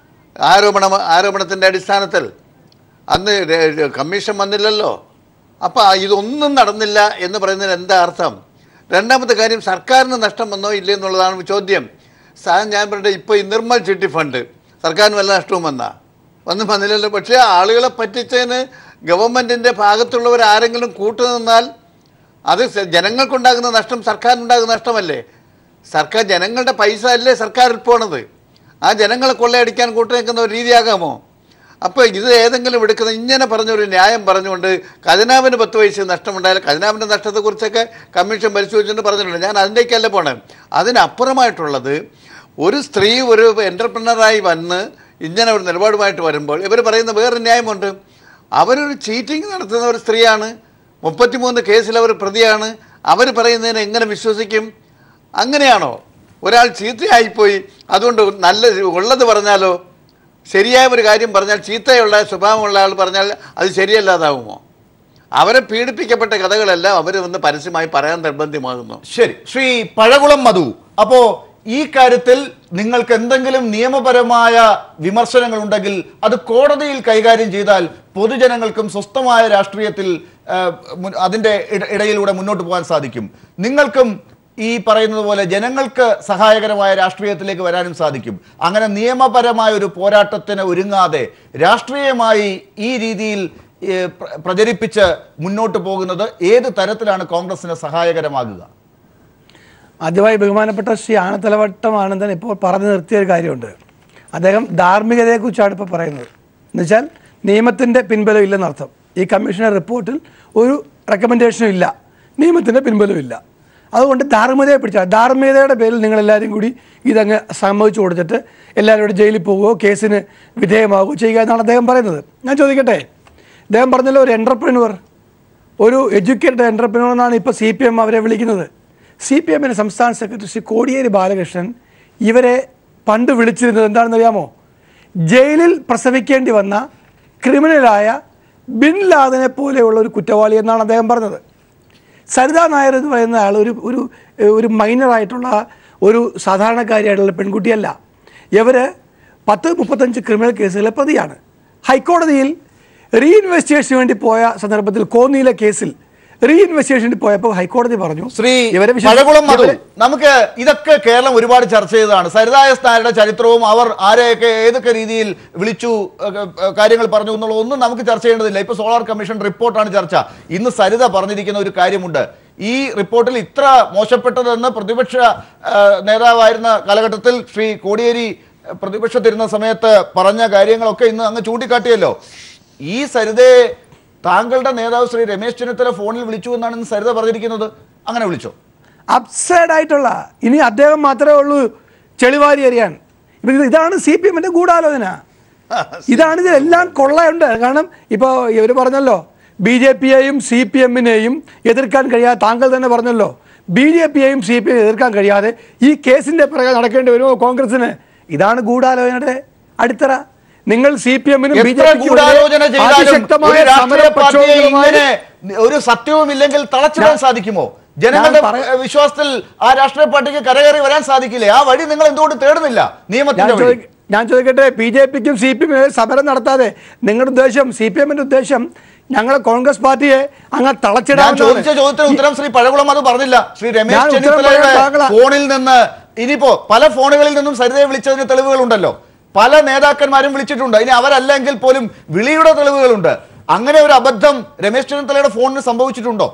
ആരോപണ ആരോപണത്തിൻ്റെ അടിസ്ഥാനത്തിൽ അന്ന് ര- ര- കമ്മീഷൻ വന്നില്ലല്ലോ അപ്പോൾ ഇതൊന്നും നടന്നില്ല എന്ന് പറയുന്നതിന് എന്താ അർത്ഥം രണ്ടാമത്തെ കാര്യം സർക്കാരിന് നഷ്ടം വന്നോ ഇല്ലേ എന്നുള്ളതാണ് ചോദ്യം സാർ ഞാൻ പറയട്ടെ ഇപ്പോൾ ഈ നിർമ്മൽ ചിട്ടി ഫണ്ട് സർക്കാരിന് വല്ല നഷ്ടവും വന്നാ വന്ന് വന്നില്ലല്ലോ പക്ഷേ ആളുകളെ പറ്റിച്ചതിന് ഗവൺമെൻറ്റിൻ്റെ ഭാഗത്തുള്ളവർ ആരെങ്കിലും കൂട്ടുനിന്നാൽ അത് സ- ജനങ്ങൾക്കുണ്ടാകുന്ന നഷ്ടം സർക്കാരിനുണ്ടാകുന്ന നഷ്ടമല്ലേ സർക്കാർ ജനങ്ങളുടെ പൈസ അല്ലേ സർക്കാരിൽ പോണത് ആ ജനങ്ങളെ കൊള്ളയടിക്കാൻ കൂട്ടു നിൽക്കുന്ന ഒരു രീതിയാകാമോ അപ്പോൾ ഇത് ഏതെങ്കിലും എടുക്കുന്ന ഇങ്ങനെ പറഞ്ഞൊരു ന്യായം പറഞ്ഞുകൊണ്ട് ഖജനാവിന് പത്ത് പൈസ നഷ്ടമുണ്ടായാൽ ഖജനാവിൻ്റെ നഷ്ടത്തെക്കുറിച്ചൊക്കെ കമ്മീഷൻ പരിശോധിച്ചിട്ട് പറഞ്ഞിട്ടുണ്ട് ഞാൻ അതിൻ്റെയൊക്കെയല്ല പോണേ അതിനപ്പുറമായിട്ടുള്ളത് ഒരു സ്ത്രീ ഒരു എൻ്റർപ്രണറായി വന്ന് ഇങ്ങനെ ഒരു നിലപാടുമായിട്ട് വരുമ്പോൾ ഇവർ പറയുന്ന വേറൊരു ന്യായമുണ്ട് അവരൊരു ചീറ്റിംഗ് നടത്തുന്ന ഒരു സ്ത്രീയാണ് മുപ്പത്തിമൂന്ന് കേസിൽ അവർ പ്രതിയാണ് അവർ പറയുന്നതിനെ എങ്ങനെ വിശ്വസിക്കും അങ്ങനെയാണോ ഒരാൾ ചീത്തയായിപ്പോയി അതുകൊണ്ട് നല്ല ഉള്ളത് പറഞ്ഞാലോ ശരിയായ ഒരു കാര്യം പറഞ്ഞാൽ ചീത്തയുള്ള സ്വഭാവമുള്ള ആൾ പറഞ്ഞാൽ അത് ശരിയല്ലാതാവുമോ അവരെ പീഡിപ്പിക്കപ്പെട്ട കഥകളെല്ലാം അവർ വന്ന് പരസ്യമായി പറയാൻ നിർബന്ധമാകുന്നു ശരി ശ്രീ പഴകുളം മധു അപ്പോ ഈ കാര്യത്തിൽ നിങ്ങൾക്ക് എന്തെങ്കിലും നിയമപരമായ വിമർശനങ്ങൾ ഉണ്ടെങ്കിൽ അത് കോടതിയിൽ കൈകാര്യം ചെയ്താൽ പൊതുജനങ്ങൾക്കും സ്വസ്ഥമായ രാഷ്ട്രീയത്തിൽ ആ, മുൻ- അതിന്റെ ഇട- ഇടയിലൂടെ മുന്നോട്ട് പോകാൻ സാധിക്കും നിങ്ങൾക്കും ഈ പറയുന്നത് പോലെ ജനങ്ങൾക്ക് സഹായകരമായ രാഷ്ട്രീയത്തിലേക്ക് വരാനും സാധിക്കും അങ്ങനെ നിയമപരമായ ഒരു പോരാട്ടത്തിന് ഒരുങ്ങാതെ രാഷ്ട്രീയമായി ഈ രീതിയിൽ ഏ, പ്ര- പ്രചരിപ്പിച്ച് മുന്നോട്ട് പോകുന്നത് ഏത് തരത്തിലാണ് കോൺഗ്രസിന് സഹായകരമാകുക ആദ്യമായി ബഹുമാനപ്പെട്ട ശ്രീ ആനത്തലവട്ടം ആനന്ദൻ ഇപ്പോൾ പറഞ്ഞു നിർത്തിയ ഒരു കാര്യമുണ്ട് അദ്ദേഹം ധാർമ്മികതയെക്കുറിച്ചാണ് ഇപ്പോൾ പറയുന്നത് എന്നുവെച്ചാൽ നിയമത്തിൻ്റെ പിൻബലം ഇല്ലെന്നർത്ഥം ഈ കമ്മീഷന്റെ റിപ്പോർട്ടിൽ ഒരു റെക്കമെൻഡേഷനും ഇല്ല നിയമത്തിൻ്റെ പിൻബലവും ഇല്ല അതുകൊണ്ട് ധാർമ്മികതയെ പിടിച്ചാൽ ധാർമ്മികതയുടെ പേരിൽ നിങ്ങളെല്ലാവരും കൂടി ഇതങ്ങ് സമ്മതിച്ചു കൊടുത്തിട്ട് എല്ലാവരും കൂടി ജയിലിൽ പോവുകയോ കേസിന് വിധേയമാവുകയോ ചെയ്യുക എന്നാണ് അദ്ദേഹം പറയുന്നത് ഞാൻ ചോദിക്കട്ടെ അദ്ദേഹം പറഞ്ഞല്ലോ ഒരു എൻ്റർപ്രനുവർ ഒരു എഡ്യൂക്കേറ്റഡ് എൻ്റർപ്രനർ എന്നാണ് ഇപ്പോൾ സി പി എം അവരെ വിളിക്കുന്നത് സി പി എമ്മിൻ്റെ സംസ്ഥാന സെക്രട്ടറി ശ്രീ കോടിയേരി ബാലകൃഷ്ണൻ ഇവരെ പണ്ട് വിളിച്ചിരുന്നത് എന്താണെന്ന് അറിയാമോ ജയിലിൽ പ്രസവിക്കേണ്ടി വന്ന ക്രിമിനലായ ബിൻ ലാദനെ പോലെയുള്ള ഒരു കുറ്റവാളി എന്നാണ് അദ്ദേഹം പറഞ്ഞത് സരിത നായർ എന്ന് പറയുന്ന ആൾ ഒരു ഒരു ഒരു മൈനറായിട്ടുള്ള ഒരു സാധാരണക്കാരിയായിട്ടുള്ള പെൺകുട്ടിയല്ല ഇവർ പത്ത് മുപ്പത്തഞ്ച് ക്രിമിനൽ കേസുകളിലെ പ്രതിയാണ് ഹൈക്കോടതിയിൽ റീഇൻവെസ്റ്റിഗേഷന് വേണ്ടി പോയ സന്ദർഭത്തിൽ കോന്നിയിലെ കേസിൽ റീഇൻവെസ്റ്റിഗേഷന് പോയപ്പോൾ ഹൈക്കോടതി പറഞ്ഞു ശ്രീ ഇവരെ വിശ്വസി- പഴകുളം മധു ഇവരെ- നമുക്ക് ഇതൊക്കെ കേരളം ഒരുപാട് ചർച്ച ചെയ്തതാണ് സരിതായസ് നായരുടെ ചരിത്രവും അവർ ആരെയൊക്കെ ഏതൊക്കെ രീതിയിൽ വിളിച്ചു ഏഹ്, ഏഹ്, കാര്യങ്ങൾ പറഞ്ഞു എന്നുള്ള ഒന്നും നമുക്ക് ചർച്ച ചെയ്യേണ്ടതില്ല ഇപ്പൊ സോളാർ കമ്മീഷൻ റിപ്പോർട്ടാണ് ചർച്ച ഇന്ന് സരിത പറഞ്ഞിരിക്കുന്ന ഒരു കാര്യമുണ്ട് ഈ റിപ്പോർട്ടിൽ ഇത്ര മോശപ്പെട്ടതെന്ന് പ്രതിപക്ഷ ഏഹ്, നേതാവായിരുന്ന കാലഘട്ടത്തിൽ ശ്രീ കോടിയേരി ഏഹ്, പ്രതിപക്ഷത്തിരുന്ന സമയത്ത് പറഞ്ഞ കാര്യങ്ങളൊക്കെ ഇന്ന് അങ്ങ് ചൂണ്ടിക്കാട്ടിയല്ലോ ഈ സരിതയെ താങ്കളുടെ നേതാവ് ശ്രീ രമേശ് ചെന്നിത്തല ഫോണിൽ വിളിച്ചു എന്നാണ് ഇന്ന് സരിത പറഞ്ഞിരിക്കുന്നത് അങ്ങനെ വിളിച്ചോ അപ്സൈഡ് ആയിട്ടുള്ള ഇനി അദ്ദേഹം മാത്രമേ ഉള്ളൂ ചെളിവാരി എറിയാൻ ഇപ്പൊ ഇത് ഇതാണ് സി പി എമ്മിന്റെ ഗൂഢാലോചന ഇതാണ് ഇതിലെല്ലാം കൊള്ളയുണ്ട് കാരണം ഇപ്പോൾ ഇവർ പറഞ്ഞല്ലോ ബി ജെ പിയെയും സി പി എമ്മിനെയും എതിർക്കാൻ കഴിയാതെ താങ്കൾ തന്നെ പറഞ്ഞല്ലോ ബി ജെ പിയെയും സി പി എം എതിർക്കാൻ കഴിയാതെ ഈ കേസിന്റെ പിറകെ നടക്കേണ്ടി വരുമോ കോൺഗ്രസിന് ഇതാണ് ഗൂഢാലോചനയുടെ അടിത്തറ നിങ്ങൾ സി പി എമ്മിനും ബി എത്ര ജെ ഗൂഢാലോചന ചെയ്താലും ഒരു രാഷ്ട്രീയ പാർട്ടിയെ ഇങ്ങനെ സമര ഒരു സത്യവും ഇല്ലെങ്കിൽ തളച്ചിടാൻ ഞാൻ- സാധിക്കുമോ ജനങ്ങളുടെ ഞാൻ പറയ- ഏഹ്, വിശ്വാസത്തിൽ ആ രാഷ്ട്രീയ പാർട്ടിക്ക് കരകയറി വരാൻ സാധിക്കില്ലേ ആ വഴി നിങ്ങൾ എന്തുകൊണ്ട് തേടുന്നില്ല ഞാൻ നിയമത്തിന്റെ വഴി ചോദി- ഞാൻ ചോദിക്കട്ടെ ബി ജെ പിക്കും സി പി എമ്മിനും സമരം നടത്താതെ നിങ്ങളുടെ ഉദ്ദേശം സി പി എമ്മിന്റെ ഉദ്ദേശം ഞങ്ങളെ കോൺഗ്രസ് പാർട്ടിയെ അങ്ങ് ഞാൻ തളച്ചിടാൻ ചോദിച്ച ചോദ്യത്തിന് ഉത്തരം ശ്രീ പഴകുളം അത് പറഞ്ഞില്ല ശ്രീ ഞാൻ രമേശ് ഉത്തരം ചെന്നിത്തലയുടെ പറയാൻ താങ്കളാ- ഫോണിൽ നിന്ന് ഇനിയിപ്പോ പല ഫോണുകളിൽ നിന്നും സരിതയെ വിളിച്ചതിന് തെളിവുകളുണ്ടല്ലോ പല നേതാക്കന്മാരും വിളിച്ചിട്ടുണ്ട് ഇനി അവരല്ലെങ്കിൽ പോലും വിളിയുടെ തെളിവുകളുണ്ട് അങ്ങനെ ഒരു അബദ്ധം രമേശ് ചെന്നിത്തലയുടെ ഫോണിന് സംഭവിച്ചിട്ടുണ്ടോ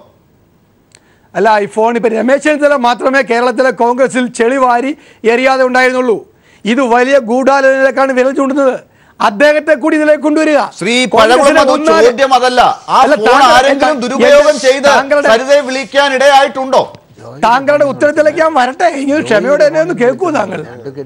അല്ല ഈ ഫോൺ ഇപ്പൊ രമേശ് ചെന്നിത്തല മാത്രമേ കേരളത്തിലെ കോൺഗ്രസിൽ ചെളിവാരി എറിയാതെ ഉണ്ടായിരുന്നുള്ളൂ ഇത് വലിയ ഗൂഢാലോചനയിലേക്കാണ് വിരൽ ചൂണ്ടുന്നത് അദ്ദേഹത്തെ കൂടി ഇതിലേക്ക് കൊണ്ടുവരിക ശ്രീ കോൺഗ്രസിലെ പഴകുളം അത് ഒന്നാല്- ചോദ്യം അതല്ല ആ അല്ല, ഫോൺ താങ്കൾ- ആരെങ്കിലും എന്റെ- ദുരുപയോഗം ചെയ്ത് താങ്കളുടെ- സരിതയെ വിളിക്കാൻ ഇടയായിട്ടുണ്ടോ താങ്കളുടെ ഉത്തരത്തിലേക്ക് ഞാൻ വരട്ടെ ഇങ്ങനെ ക്ഷമയോടെ എന്നെ ഒന്ന് കേൾക്കൂ താങ്കൾ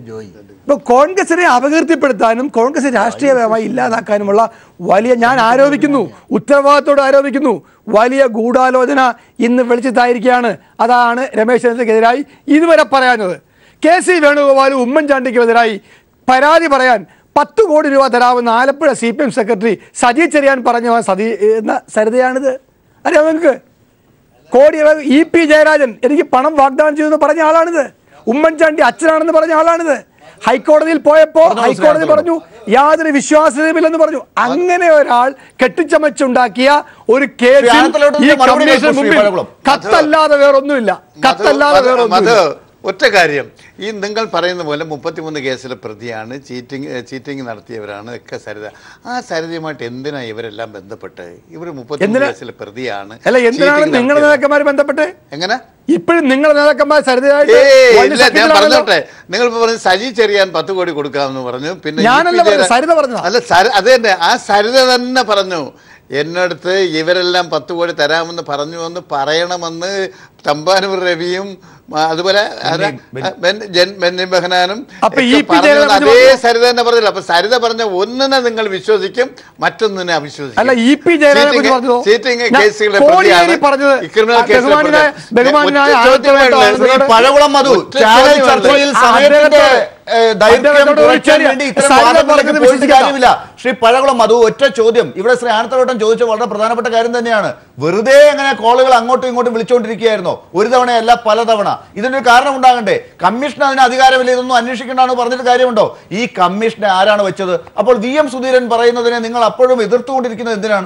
ഇപ്പൊ കോൺഗ്രസിനെ അപകീർത്തിപ്പെടുത്താനും കോൺഗ്രസ് രാഷ്ട്രീയപരമായി ഇല്ലാതാക്കാനുമുള്ള വലിയ ഞാൻ ആരോപിക്കുന്നു ഉത്തരവാദിത്തോട് ആരോപിക്കുന്നു വലിയ ഗൂഢാലോചന ഇന്ന് വെളിച്ചത്തായിരിക്കുകയാണ് അതാണ് രമേശ് ചെന്നിത്തലയ്ക്കെതിരായി ഇതുവരെ പറയാഞ്ഞത് കെ സി വേണുഗോപാലും ഉമ്മൻചാണ്ടിക്കുമെതിരായി പരാതി പറയാൻ പത്ത് കോടി രൂപ തരാമെന്ന് Alappuzha C P M secretary Saji Cherian പറഞ്ഞ സതി എന്ന സരിതയാണിത് അറിയാം നിങ്ങൾക്ക് കോടി ഇ പി ജയരാജൻ എനിക്ക് പണം വാഗ്ദാനം ചെയ്തെന്ന് പറഞ്ഞ ആളാണിത് ഉമ്മൻചാണ്ടി അച്ഛനാണെന്ന് പറഞ്ഞ ആളാണിത് ഹൈക്കോടതിയിൽ പോയപ്പോ പറഞ്ഞോ, ഹൈക്കോടതി ശ്രീ പറഞ്ഞു യാതൊരു വിശ്വാസ്യതയുമില്ലെന്ന് പറഞ്ഞു അങ്ങനെ ഒരാൾ കെട്ടിച്ചമച്ചുണ്ടാക്കിയ ഒരു കേസിൽ ആനത്തലോട്ട് ഈ ഇതിന്റെ മറുപടി കമ്മീഷൻ കേൾക്കൂ, ശ്രീ മുമ്പിൽ പഴകുളം. കത്തല്ലാതെ വേറൊന്നുമില്ല കത്തല്ലാതെ മധു- വേറൊന്നുമില്ല മധു, ഒറ്റ കാര്യം ഈ നിങ്ങൾ പറയുന്ന പോലെ മുപ്പത്തിമൂന്ന് കേസിലെ പ്രതിയാണ് ചീറ്റിംഗ് ചീറ്റിംഗ് നടത്തിയവരാണ് ഒക്കെ സരിത ആ സരിതയുമായിട്ട് എന്തിനാ ഇവരെല്ലാം ബന്ധപ്പെട്ട് ഇവർ മുപ്പത്തിമൂന്ന് എന്തിനാ? കേസിലെ പ്രതിയാണ് അല്ല എന്തിനാണ് cheating നിങ്ങളുടെ നടത്തിയത്. നേതാക്കന്മാർ ബന്ധപ്പെട്ട് എങ്ങനെ ഇപ്പോഴും നിങ്ങളുടെ നേതാക്കന്മാർ സരിതയായിട്ട് ഏയ് വലിയ ഇല്ല ഞാൻ സഖ്യത്തിലാണല്ലോ. പറഞ്ഞോട്ടെ നിങ്ങൾ ഇപ്പൊ പറഞ്ഞു സജി ചെറിയാൻ പത്ത് കോടി കൊടുക്കാമെന്ന് പറഞ്ഞു പിന്നെ ഞാനല്ല ഇ പി പറഞ്ഞത്, ജയരാ- സരിത പറഞ്ഞതാ. അല്ല സരി- അത് തന്നെ ആ സരിത തന്നെ പറഞ്ഞു എന്നടുത്ത് ഇവരെല്ലാം പത്ത് കോടി തരാമെന്ന് പറഞ്ഞു എന്ന് പറയണമെന്ന് തമ്പാനൂർ രവിയും ആ, അതുപോലെ ആരാ? ബെൻ- ജൻ- ബെന്നി ബെഹനാനും അപ്പൊ ഒക്കെ ഇ പി പറഞ്ഞു ജയരാജൻ എന്ന് അതേ പറഞ്ഞു. സരിത തന്നെ പറഞ്ഞില്ല അപ്പൊ സരിത പറഞ്ഞ ഒന്നിനെ നിങ്ങൾ വിശ്വസിക്കും മറ്റൊന്നിനെ അവിശ്വസിക്കും അല്ല ഇ പി ജയരാജനെ കുറിച്ച് ചീറ്റിംഗ്- പറഞ്ഞതോ? ചീറ്റിംഗ് ഞാൻ കേസുകളെ കോടിയേരി പ്രതിയാണ്. പറഞ്ഞത് ഈ ക്രിമിനൽ ആ കേസിലെ ബഹുമാനായ- പ്രതിയാണ്. ബഹുമാനായ ഒറ്റ ചോദ്യമേ ആനന്ദ ഉള്ളൂ. ആനന്ദ ശ്രീ പഴകുളം മധു ഒറ്റ ചാനൽ ചോദ്യമേ ചർച്ചയിൽ ഉള്ളൂ. സമയത്തിന്റെ അദ്ദേഹത്തോട് ഏഹ്, ദൈർഘ്യം അദ്ദേഹത്തോട് ഒരു കുറയ്ക്കാൻ ചെറിയ- വേണ്ടി ഇത്തരം സരിത വാദങ്ങളിലേക്ക് പറഞ്ഞത് പോയിട്ട് വിശ്വസിക്കാം. കാര്യമില്ല ശ്രീ പഴകുളം മധു ഒറ്റ ചോദ്യം ഇവിടെ ശ്രീ ആനത്തലോട്ടം ചോദിച്ച വളരെ പ്രധാനപ്പെട്ട കാര്യം തന്നെയാണ് വെറുതെ അങ്ങനെ കോളുകൾ അങ്ങോട്ടും ഇങ്ങോട്ടും വിളിച്ചുകൊണ്ടിരിക്കുകയായിരുന്നോ ഒരു തവണയല്ല പലതവണ ഇതിനൊരു കാരണം ഉണ്ടാകണ്ടേ കമ്മീഷൻ അതിന് അധികാരമില്ല ഇതൊന്നും അന്വേഷിക്കേണ്ടെന്ന് പറഞ്ഞിട്ട് കാര്യമുണ്ടോ ഈ കമ്മീഷനെ ആരാണ് വെച്ചത് അപ്പോൾ വി എം സുധീരൻ പറയുന്നതിനെ നിങ്ങൾ അപ്പോഴും എതിർത്തുകൊണ്ടിരിക്കുന്നത് എന്തിനാണ്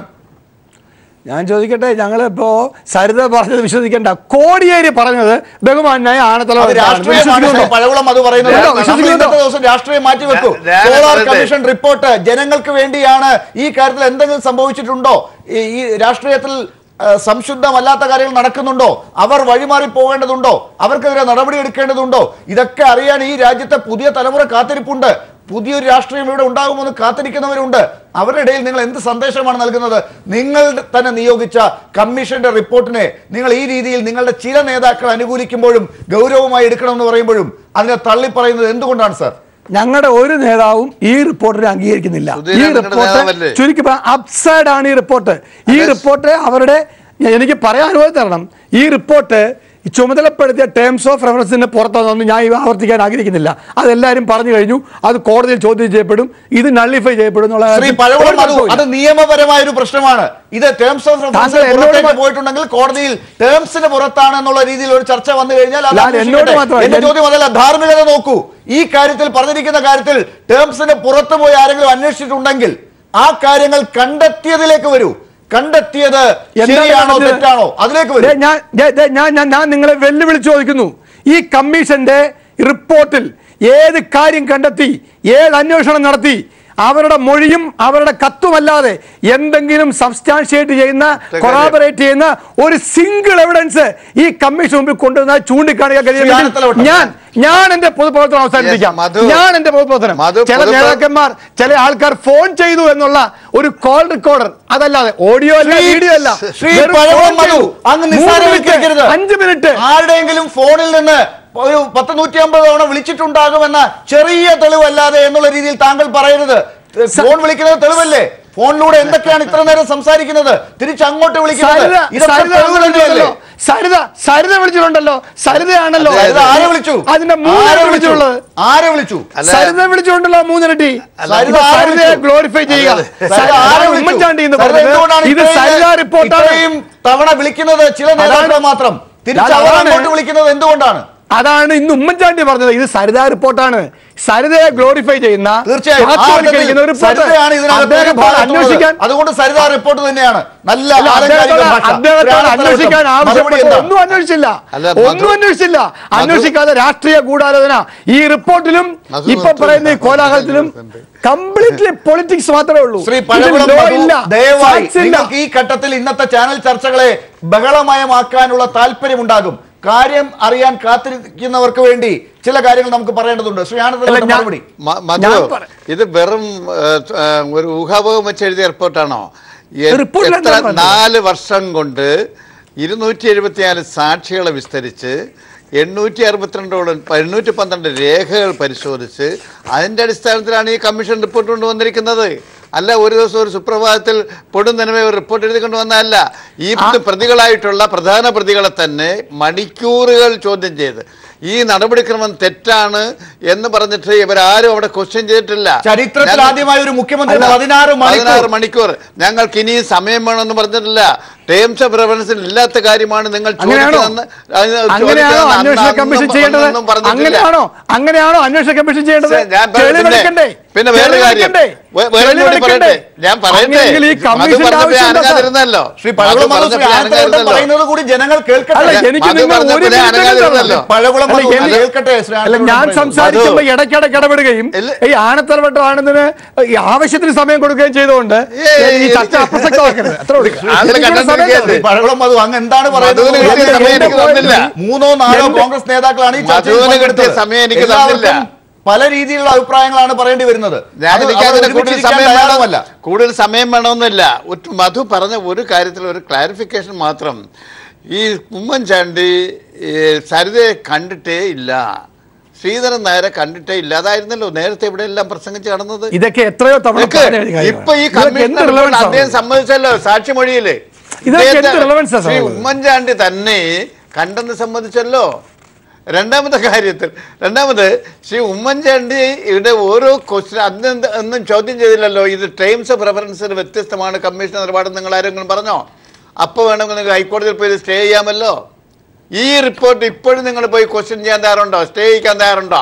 ഞാൻ ചോദിക്കട്ടെ ഞങ്ങളിപ്പോ സരിത പറഞ്ഞത് വിശ്വസിക്കേണ്ട കോടിയേരി പറഞ്ഞത് ബഹുമാനായ ആണത്തല അത് രാഷ്ട്രീയമാണ് ശ്രീ പഴകുളം അത് പറയുന്നത് വേണ്ട, നമ്മൾ വിശ്വസിക്കുന്നുണ്ടോ? ഇന്നത്തെ ദിവസം രാഷ്ട്രീയം മാറ്റിവെക്കൂ ഞാൻ- ഞാൻ സോളാർ പറയട്ടെ. കമ്മീഷൻ റിപ്പോർട്ട് ജനങ്ങൾക്ക് വേണ്ടിയാണ് ഈ കാര്യത്തിൽ എന്തെങ്കിലും സംഭവിച്ചിട്ടുണ്ടോ ഈ ഈ രാഷ്ട്രീയത്തിൽ ആ, സംശുദ്ധമല്ലാത്ത കാര്യങ്ങൾ നടക്കുന്നുണ്ടോ അവർ വഴിമാറി പോകേണ്ടതുണ്ടോ അവർക്കെതിരെ നടപടി എടുക്കേണ്ടതുണ്ടോ ഇതൊക്കെ അറിയാൻ ഈ രാജ്യത്തെ പുതിയ തലമുറ കാത്തിരിപ്പുണ്ട് പുതിയൊരു രാഷ്ട്രീയം ഇവിടെ ഉണ്ടാകുമെന്ന് കാത്തിരിക്കുന്നവരുണ്ട് അവരുടെ ഇടയിൽ നിങ്ങൾ എന്ത് സന്ദേശമാണ് നൽകുന്നത് നിങ്ങൾ തന്നെ നിയോഗിച്ച കമ്മീഷന്റെ റിപ്പോർട്ടിനെ നിങ്ങൾ ഈ രീതിയിൽ നിങ്ങളുടെ ചില നേതാക്കൾ അനുകൂലിക്കുമ്പോഴും ഗൗരവമായി എടുക്കണമെന്ന് പറയുമ്പോഴും അതിനെ തള്ളി പറയുന്നത് എന്തുകൊണ്ടാണ് സാർ ഞങ്ങളുടെ ഒരു നേതാവും ഈ റിപ്പോർട്ടിനെ അംഗീകരിക്കുന്നില്ല ഈ സുധീരൻ നിങ്ങളുടെ റിപ്പോർട്ട് നേതാവല്ലേ? ചുരുക്കി അപ്സൈഡ് ആണ് ഈ റിപ്പോർട്ട് ഈ റിപ്പോർട്ട് അവരുടെ എനിക്ക് പറയാൻ അനുഭവം തരണം ഈ റിപ്പോർട്ട് ഈ ചുമതലപ്പെടുത്തിയ ടേംസ് ഓഫ് റെഫറൻസിന് പുറത്തൊന്നും ഞാൻ ഇത് ആവർത്തിക്കാൻ ആഗ്രഹിക്കുന്നില്ല അതെല്ലാവരും പറഞ്ഞു കഴിഞ്ഞു അത് കോടതിയിൽ ചോദ്യം ചെയ്യപ്പെടും ഇത് നള്ളിഫൈ ചെയ്യപ്പെടും എന്നുള്ള ശ്രീ കാര്യത്തിൽ പഴകുളം ഒരു മധു തർക്കവുമില്ല. അത് നിയമപരമായ ഒരു പ്രശ്നമാണ് ഇത് ടേംസ് ഓഫ് താങ്കൾ റെഫറൻസിന് എന്നോട് പുറത്തേക്ക് മ- പോയിട്ടുണ്ടെങ്കിൽ കോടതിയിൽ ടേംസിന് പുറത്താണ് എന്നുള്ള രീതിയിൽ ഒരു ചർച്ച വന്നു കഴിഞ്ഞാൽ അത് ലാൽ, അന്വേഷിക്കട്ടെ. എന്നോട് മാത്രമല്ല, എന്റെ എൻ- ചോദ്യം അതല്ല ധാർമ്മികത നോക്കൂ ഈ കാര്യത്തിൽ പറഞ്ഞിരിക്കുന്ന കാര്യത്തിൽ ടേംസിന് പുറത്തു പോയി ആരെങ്കിലും അന്വേഷിച്ചിട്ടുണ്ടെങ്കിൽ ആ കാര്യങ്ങൾ കണ്ടെത്തിയതിലേക്ക് വരൂ കണ്ടെത്തിയത് എന്താണ് ശരിയാണോ കണ്ടെത്തിയത്? തെറ്റാണോ അതിലേക്ക് ദേ, വരും ഞാൻ ദേ, ദേ, ഞാൻ ഞാൻ ഞാൻ നിങ്ങളെ വെല്ലുവിളിച്ച് ചോദിക്കുന്നു ഈ കമ്മീഷന്റെ റിപ്പോർട്ടിൽ ഏത് കാര്യം കണ്ടെത്തി ഏത് അന്വേഷണം നടത്തി അവരുടെ മൊഴിയും അവരുടെ കത്തുമല്ലാതെ എന്തെങ്കിലും സബ്സ്റ്റാൻഷിയേറ്റ് ചെയ്യുന്ന കൊറാബറേറ്റ് ചെയ്യുന്ന ഒരു സിംഗിൾ എവിഡൻസ് ഈ കമ്മീഷൻ മുമ്പിൽ കൊണ്ടുവന്നാൽ ചൂണ്ടിക്കാണിക്കാൻ ശ്രീ കഴിയുമെങ്കിൽ ആനത്തലവട്ടം. ഞാൻ ഞാൻ എന്റെ പൊതുപ്രവർത്തനം അവസാനിപ്പിക്കാം Yes, മധു. ഞാൻ എന്റെ പൊതുപ്രവർത്തനം മധു, ചില പൊതുപ്ര- നേതാക്കന്മാർ ചില ആൾക്കാർ ഫോൺ ചെയ്തു എന്നുള്ള ഒരു കോൾ റെക്കോർഡർ അതല്ലാതെ ഓഡിയോ അല്ല ശ്രീ- വീഡിയോ അല്ല ശ്രീ വെറും പഴകുളം ഫോൺ മധു ചെയ്തു. അങ്ങ് മൂന്ന് നിസ്സാരവൽക്കരിക്കരുത് മിനിറ്റ്, അഞ്ച് മിനിറ്റ് ആരുടെയെങ്കിലും ഫോണിൽ നിന്ന് ഒരു പത്ത് നൂറ്റി അമ്പത് തവണ വിളിച്ചിട്ടുണ്ടാകുമെന്ന ചെറിയ തെളിവല്ലാതെ എന്നുള്ള രീതിയിൽ താങ്കൾ പറയരുത് ഫോൺ വിളിക്കുന്നത് തെളിവല്ലേ ഫോണിലൂടെ എന്തൊക്കെയാണ് ഇത്ര നേരം സംസാരിക്കുന്നത് തിരിച്ച് അങ്ങോട്ട് വിളിക്കുന്നത് സരിത ഇതൊക്കെ സരിത തെളിവ് തന്നെയല്ലേ? വിളിച്ചിട്ടുണ്ടല്ലോ സരിത സരിത വിളിച്ചിട്ടുണ്ടല്ലോ സരിതയാണല്ലോ സരിത ആരെ വിളിച്ചു അതിന്റെ ആരെ മൂന്നിരട്ടി വിളിച്ചു വിളിച്ചുള്ളത് ആരെ വിളിച്ചു അല്ല, സരിത വിളിച്ചുകൊണ്ടല്ലോ മൂന്നിരട്ടി സരിത ഇത് ആരെ സരിതയെ വിളിച്ചു? ഗ്ലോറിഫൈ ചെയ്യുക അതെ, സരിത സരിത ആരെ വിളിച്ചു? ഉമ്മൻചാണ്ടി എന്ന് സരിത എന്തുകൊണ്ടാണ് പറഞ്ഞത് ഇത് ഇത്രയും- സരിത റിപ്പോർട്ടാണ് ഇത്രയും തവണ വിളിക്കുന്നത് ചില നേതാക്കളെ മാത്രം തിരിച്ച് അതാണ് അവർ അങ്ങോട്ട് വിളിക്കുന്നത് എന്തുകൊണ്ടാണ് അതാണ് ഇന്ന് ഉമ്മൻചാണ്ടി പറഞ്ഞത് ഇത് സരിത റിപ്പോർട്ടാണ് സരിതയെ ഗ്ലോറിഫൈ ചെയ്യുന്ന തീർച്ചയായും ആ സ്വാർത്ഥവൽക്കരിക്കുന്ന ഒരു അർത്ഥത്തിൽ റിപ്പോർട്ട്. സരിതയാണ് ഇതിനകത്ത് അദ്ദേഹത്തോട് ഭാഗത്തുള്ളത്. അന്വേഷിക്കാൻ അതുകൊണ്ട് സരിത റിപ്പോർട്ട് തന്നെയാണ് നല്ല അല്ല, ആലങ്കാരിക അദ്ദേഹത്തോട് ഭാഷ. അദ്ദേഹത്തോട് ഒരാളെ അന്വേഷിക്കാൻ തലവട്ടം. മറുപടി ആവശ്യപ്പെട്ടു എന്താ? ഒന്നും അന്വേഷിച്ചില്ല അല്ല, മധു- ഒന്നും അന്വേഷിച്ചില്ല അന്വേഷിക്കാതെ രാഷ്ട്രീയ ഗൂഢാലോചന ഈ റിപ്പോർട്ടിലും മധു ഇപ്പൊ മധു പറയുന്ന ഈ മധു കോലാഹലത്തിലും കംപ്ലീറ്റ്ലി പൊളിറ്റിക്സ് മാത്രമേ ഉള്ളൂ ശ്രീ ഇതിൽ പഴകുളം law മധു, ഇല്ല, ദയവായി facts ഇല്ല. നിങ്ങൾക്ക് ഈ ഘട്ടത്തിൽ ഇന്നത്തെ ചാനൽ ചർച്ചകളെ ബഹളമയമാക്കാനുള്ള താല്പര്യമുണ്ടാകും കാര്യം അറിയാൻ കാത്തിരിക്കുന്നവർക്ക് വേണ്ടി ചില കാര്യങ്ങൾ നമുക്ക് പറയേണ്ടതുണ്ട് ശ്രീ അല്ല, ആനന്ദ ഞാൻ- മറുപടി മ- മധു ഞാൻ പറ- ഇത് വെറും ഏഹ്, ഏഹ്, ഒരു ഊഹാപോഹം വെച്ച് എഴുതിയ റിപ്പോർട്ടാണോ എ- റിപ്പോർട്ടിൽ എത്ര എന്താണ് പറഞ്ഞത്? നാല് വർഷം കൊണ്ട് ഇരുന്നൂറ്റി എഴുപത്തിനാല് സാക്ഷികളെ വിസ്തരിച്ച് എണ്ണൂറ്റി അറുപത്തിരണ്ടോളം എണ്ണൂറ്റി പന്ത്രണ്ട് രേഖകൾ പരിശോധിച്ച് അതിന്റെ അടിസ്ഥാനത്തിലാണ് ഈ കമ്മീഷൻ റിപ്പോർട്ട് കൊണ്ടുവന്നിരിക്കുന്നത് അല്ല ഒരു ദിവസം ഒരു സുപ്രഭാതത്തിൽ പൊടുന്നനവേ ഒരു റിപ്പോർട്ട് എഴുതി കൊണ്ടുവന്നതല്ല ഈ പ്രതികളായിട്ടുള്ള പ്രധാന പ്രതികളെ തന്നെ മണിക്കൂറുകൾ ചോദ്യം ചെയ്ത് ഈ നടപടിക്രമം തെറ്റാണ് എന്ന് പറഞ്ഞിട്ട് ഇവരാരും അവിടെ ക്വസ്റ്റ്യൻ ചെയ്തിട്ടില്ല ചരിത്രത്തിൽ ഞങ്ങൾ- ആദ്യമായി ഒരു മുഖ്യമന്ത്രി അല്ല, പതിനാറ് പതിനാറ് മണിക്കൂർ മണിക്കൂർ ഞങ്ങൾക്ക് ഇനിയും സമയം വേണമെന്ന് പറഞ്ഞിട്ടില്ല ടേംസ് ഓഫ് റെഫറൻസിൽ ഇല്ലാത്ത കാര്യമാണ് നിങ്ങൾ അങ്ങനെയാണോ ചോദിക്കുന്നതെന്ന് അത് അങ്ങനെയാണോ ചോദിക്കുന്നതെന്ന് അന്വേഷണ അന്ന് കമ്മീഷൻ അന്നും ചെയ്യേണ്ടത് ഒന്നും പറഞ്ഞിട്ടില്ല. അങ്ങനെയാണോ അങ്ങനെയാണോ അന്വേഷണ കമ്മീഷൻ ചെയ്യേണ്ടത് ഞാൻ പറ- തെളിവെടുക്കണ്ടേ? പിന്നെ- പിന്നെ വേറൊരു കാര്യം തെളിവെടുക്കണ്ടേ? വേ- വേറെ ഒന്നും കൂടി തെളിവെടുക്കണ്ടേ? പറയട്ടെ ഞാൻ പറയട്ടെ അങ്ങനെയെങ്കിൽ ഈ അത് കമ്മീഷന്റെ പറഞ്ഞപ്പോ ആവശ്യം എന്താ, സാർ? അനങ്ങാതിരുന്നല്ലോ ശ്രീ അത് പഴകുളം മധു, ശ്രീ പറഞ്ഞപ്പോ ആനന്ദവട്ടം അനങ്ങാതിരുന്നല്ലോ പറയുന്നത് കൂടി ജനങ്ങൾ അല്ല കേൾക്കട്ടെ എനിക്ക് മധു നിങ്ങൾ പറഞ്ഞപ്പോ ഒരു ഞാൻ മിനിറ്റ് അനങ്ങാതിരുന്നല്ലോ. തരണം. പഴകുളം അല്ല, മധു, എനിക്ക് കേൾക്കട്ടെ ശ്രീ അല്ല ആനന്ദവട്ടം ഞാൻ പറയുന്നത്. സംസാരിക്കുമ്പോ ഇടയ്ക്കിടയ്ക്ക് ഇടപെടുകയും ഇല്ല. ഈ ആനത്തലവട്ടം ആനന്ദിന് ഈ ആവശ്യത്തിന് സമയം കൊടുക്കുകയും ചെയ്തുകൊണ്ട് ഏയ് ഈ ചർച്ച അപ്രസക്തമാക്കരുത് അത്ര ഉള്ളൂ. ആളുടെ എനിക്കൊരു സമയം കണ്ടോണ്ടിരിക്കുകയല്ലേ? തരണം. പഴകുളം മധു അങ്ങ് എന്താണ് മധുവിന് കിട്ടിയ പറയുന്നത് സമയം എനിക്ക് തന്നില്ല. മൂന്നോ നാലോ എന്റെ- കോൺഗ്രസ് നേതാക്കളാണ് ഈ ചർച്ചയിൽ മധുവിന് കിട്ടിയ പങ്കെടുത്തത്. സമയം എനിക്ക് എല്ലാവർക്കും തന്നില്ല. പല രീതിയിലുള്ള അഭിപ്രായങ്ങളാണ് പറയേണ്ടി വരുന്നത് ഞാൻ അത് എനിക്ക് അവർ അതിന് കൂടുതൽ ഒരുമിച്ചിരിക്കാൻ സമയം തയ്യാറുമല്ല വേണം കൂടുതൽ സമയം വേണമെന്നില്ല ഒറ്റ- മധു പറഞ്ഞ ഒരു കാര്യത്തിൽ ഒരു ക്ലാരിഫിക്കേഷൻ മാത്രം ഈ ഉമ്മൻചാണ്ടി ഈ സരിതയെ കണ്ടിട്ടേ ഇല്ല ശ്രീധരൻ നായരെ കണ്ടിട്ടേ ഇല്ല അതായിരുന്നല്ലോ നേരത്തെ ഇവിടെ എല്ലാം പ്രസംഗിച്ച് കടന്നത് ഇതൊക്കെ എത്രയോ തവണ ഇതൊക്കെ പറഞ്ഞ ഒരു കാര്യമാണ്. ഇപ്പൊ ഈ ഇതൊക്കെ എന്ത് കമ്മീഷണർ relevance ആണ്? അദ്ദേഹം സമ്മതിച്ചല്ലോ സാക്ഷിമൊഴിയില് ഇതൊക്കെ എന്ത് ഇദ്ദേഹത്തെ- relevance ആ ശ്രീ സാറേ? ഉമ്മൻചാണ്ടി തന്നെ കണ്ടെന്ന് സമ്മതിച്ചല്ലോ രണ്ടാമത്തെ കാര്യത്തിൽ രണ്ടാമത് ശ്രീ ഉമ്മൻചാണ്ടി ഇവിടെ ഓരോ ക്വസ്റ്റ്യൻ അന്ന് എന്ത് ഒന്നും ചോദ്യം ചെയ്തില്ലല്ലോ ഇത് ടൈംസ് ഓഫ് റെഫറൻസിന് വ്യത്യസ്തമാണ് കമ്മീഷൻ നിലപാട് നിങ്ങൾ ആരെങ്കിലും പറഞ്ഞോ അപ്പോൾ വേണമെങ്കിൽ നിങ്ങൾക്ക് ഹൈക്കോടതിയിൽ പോയി സ്റ്റേ ചെയ്യാമല്ലോ ഈ റിപ്പോർട്ട് ഇപ്പോഴും നിങ്ങൾ പോയി ക്വസ്റ്റ്യൻ ചെയ്യാൻ തയ്യാറുണ്ടോ സ്റ്റേ ചെയ്യിക്കാൻ തയ്യാറുണ്ടോ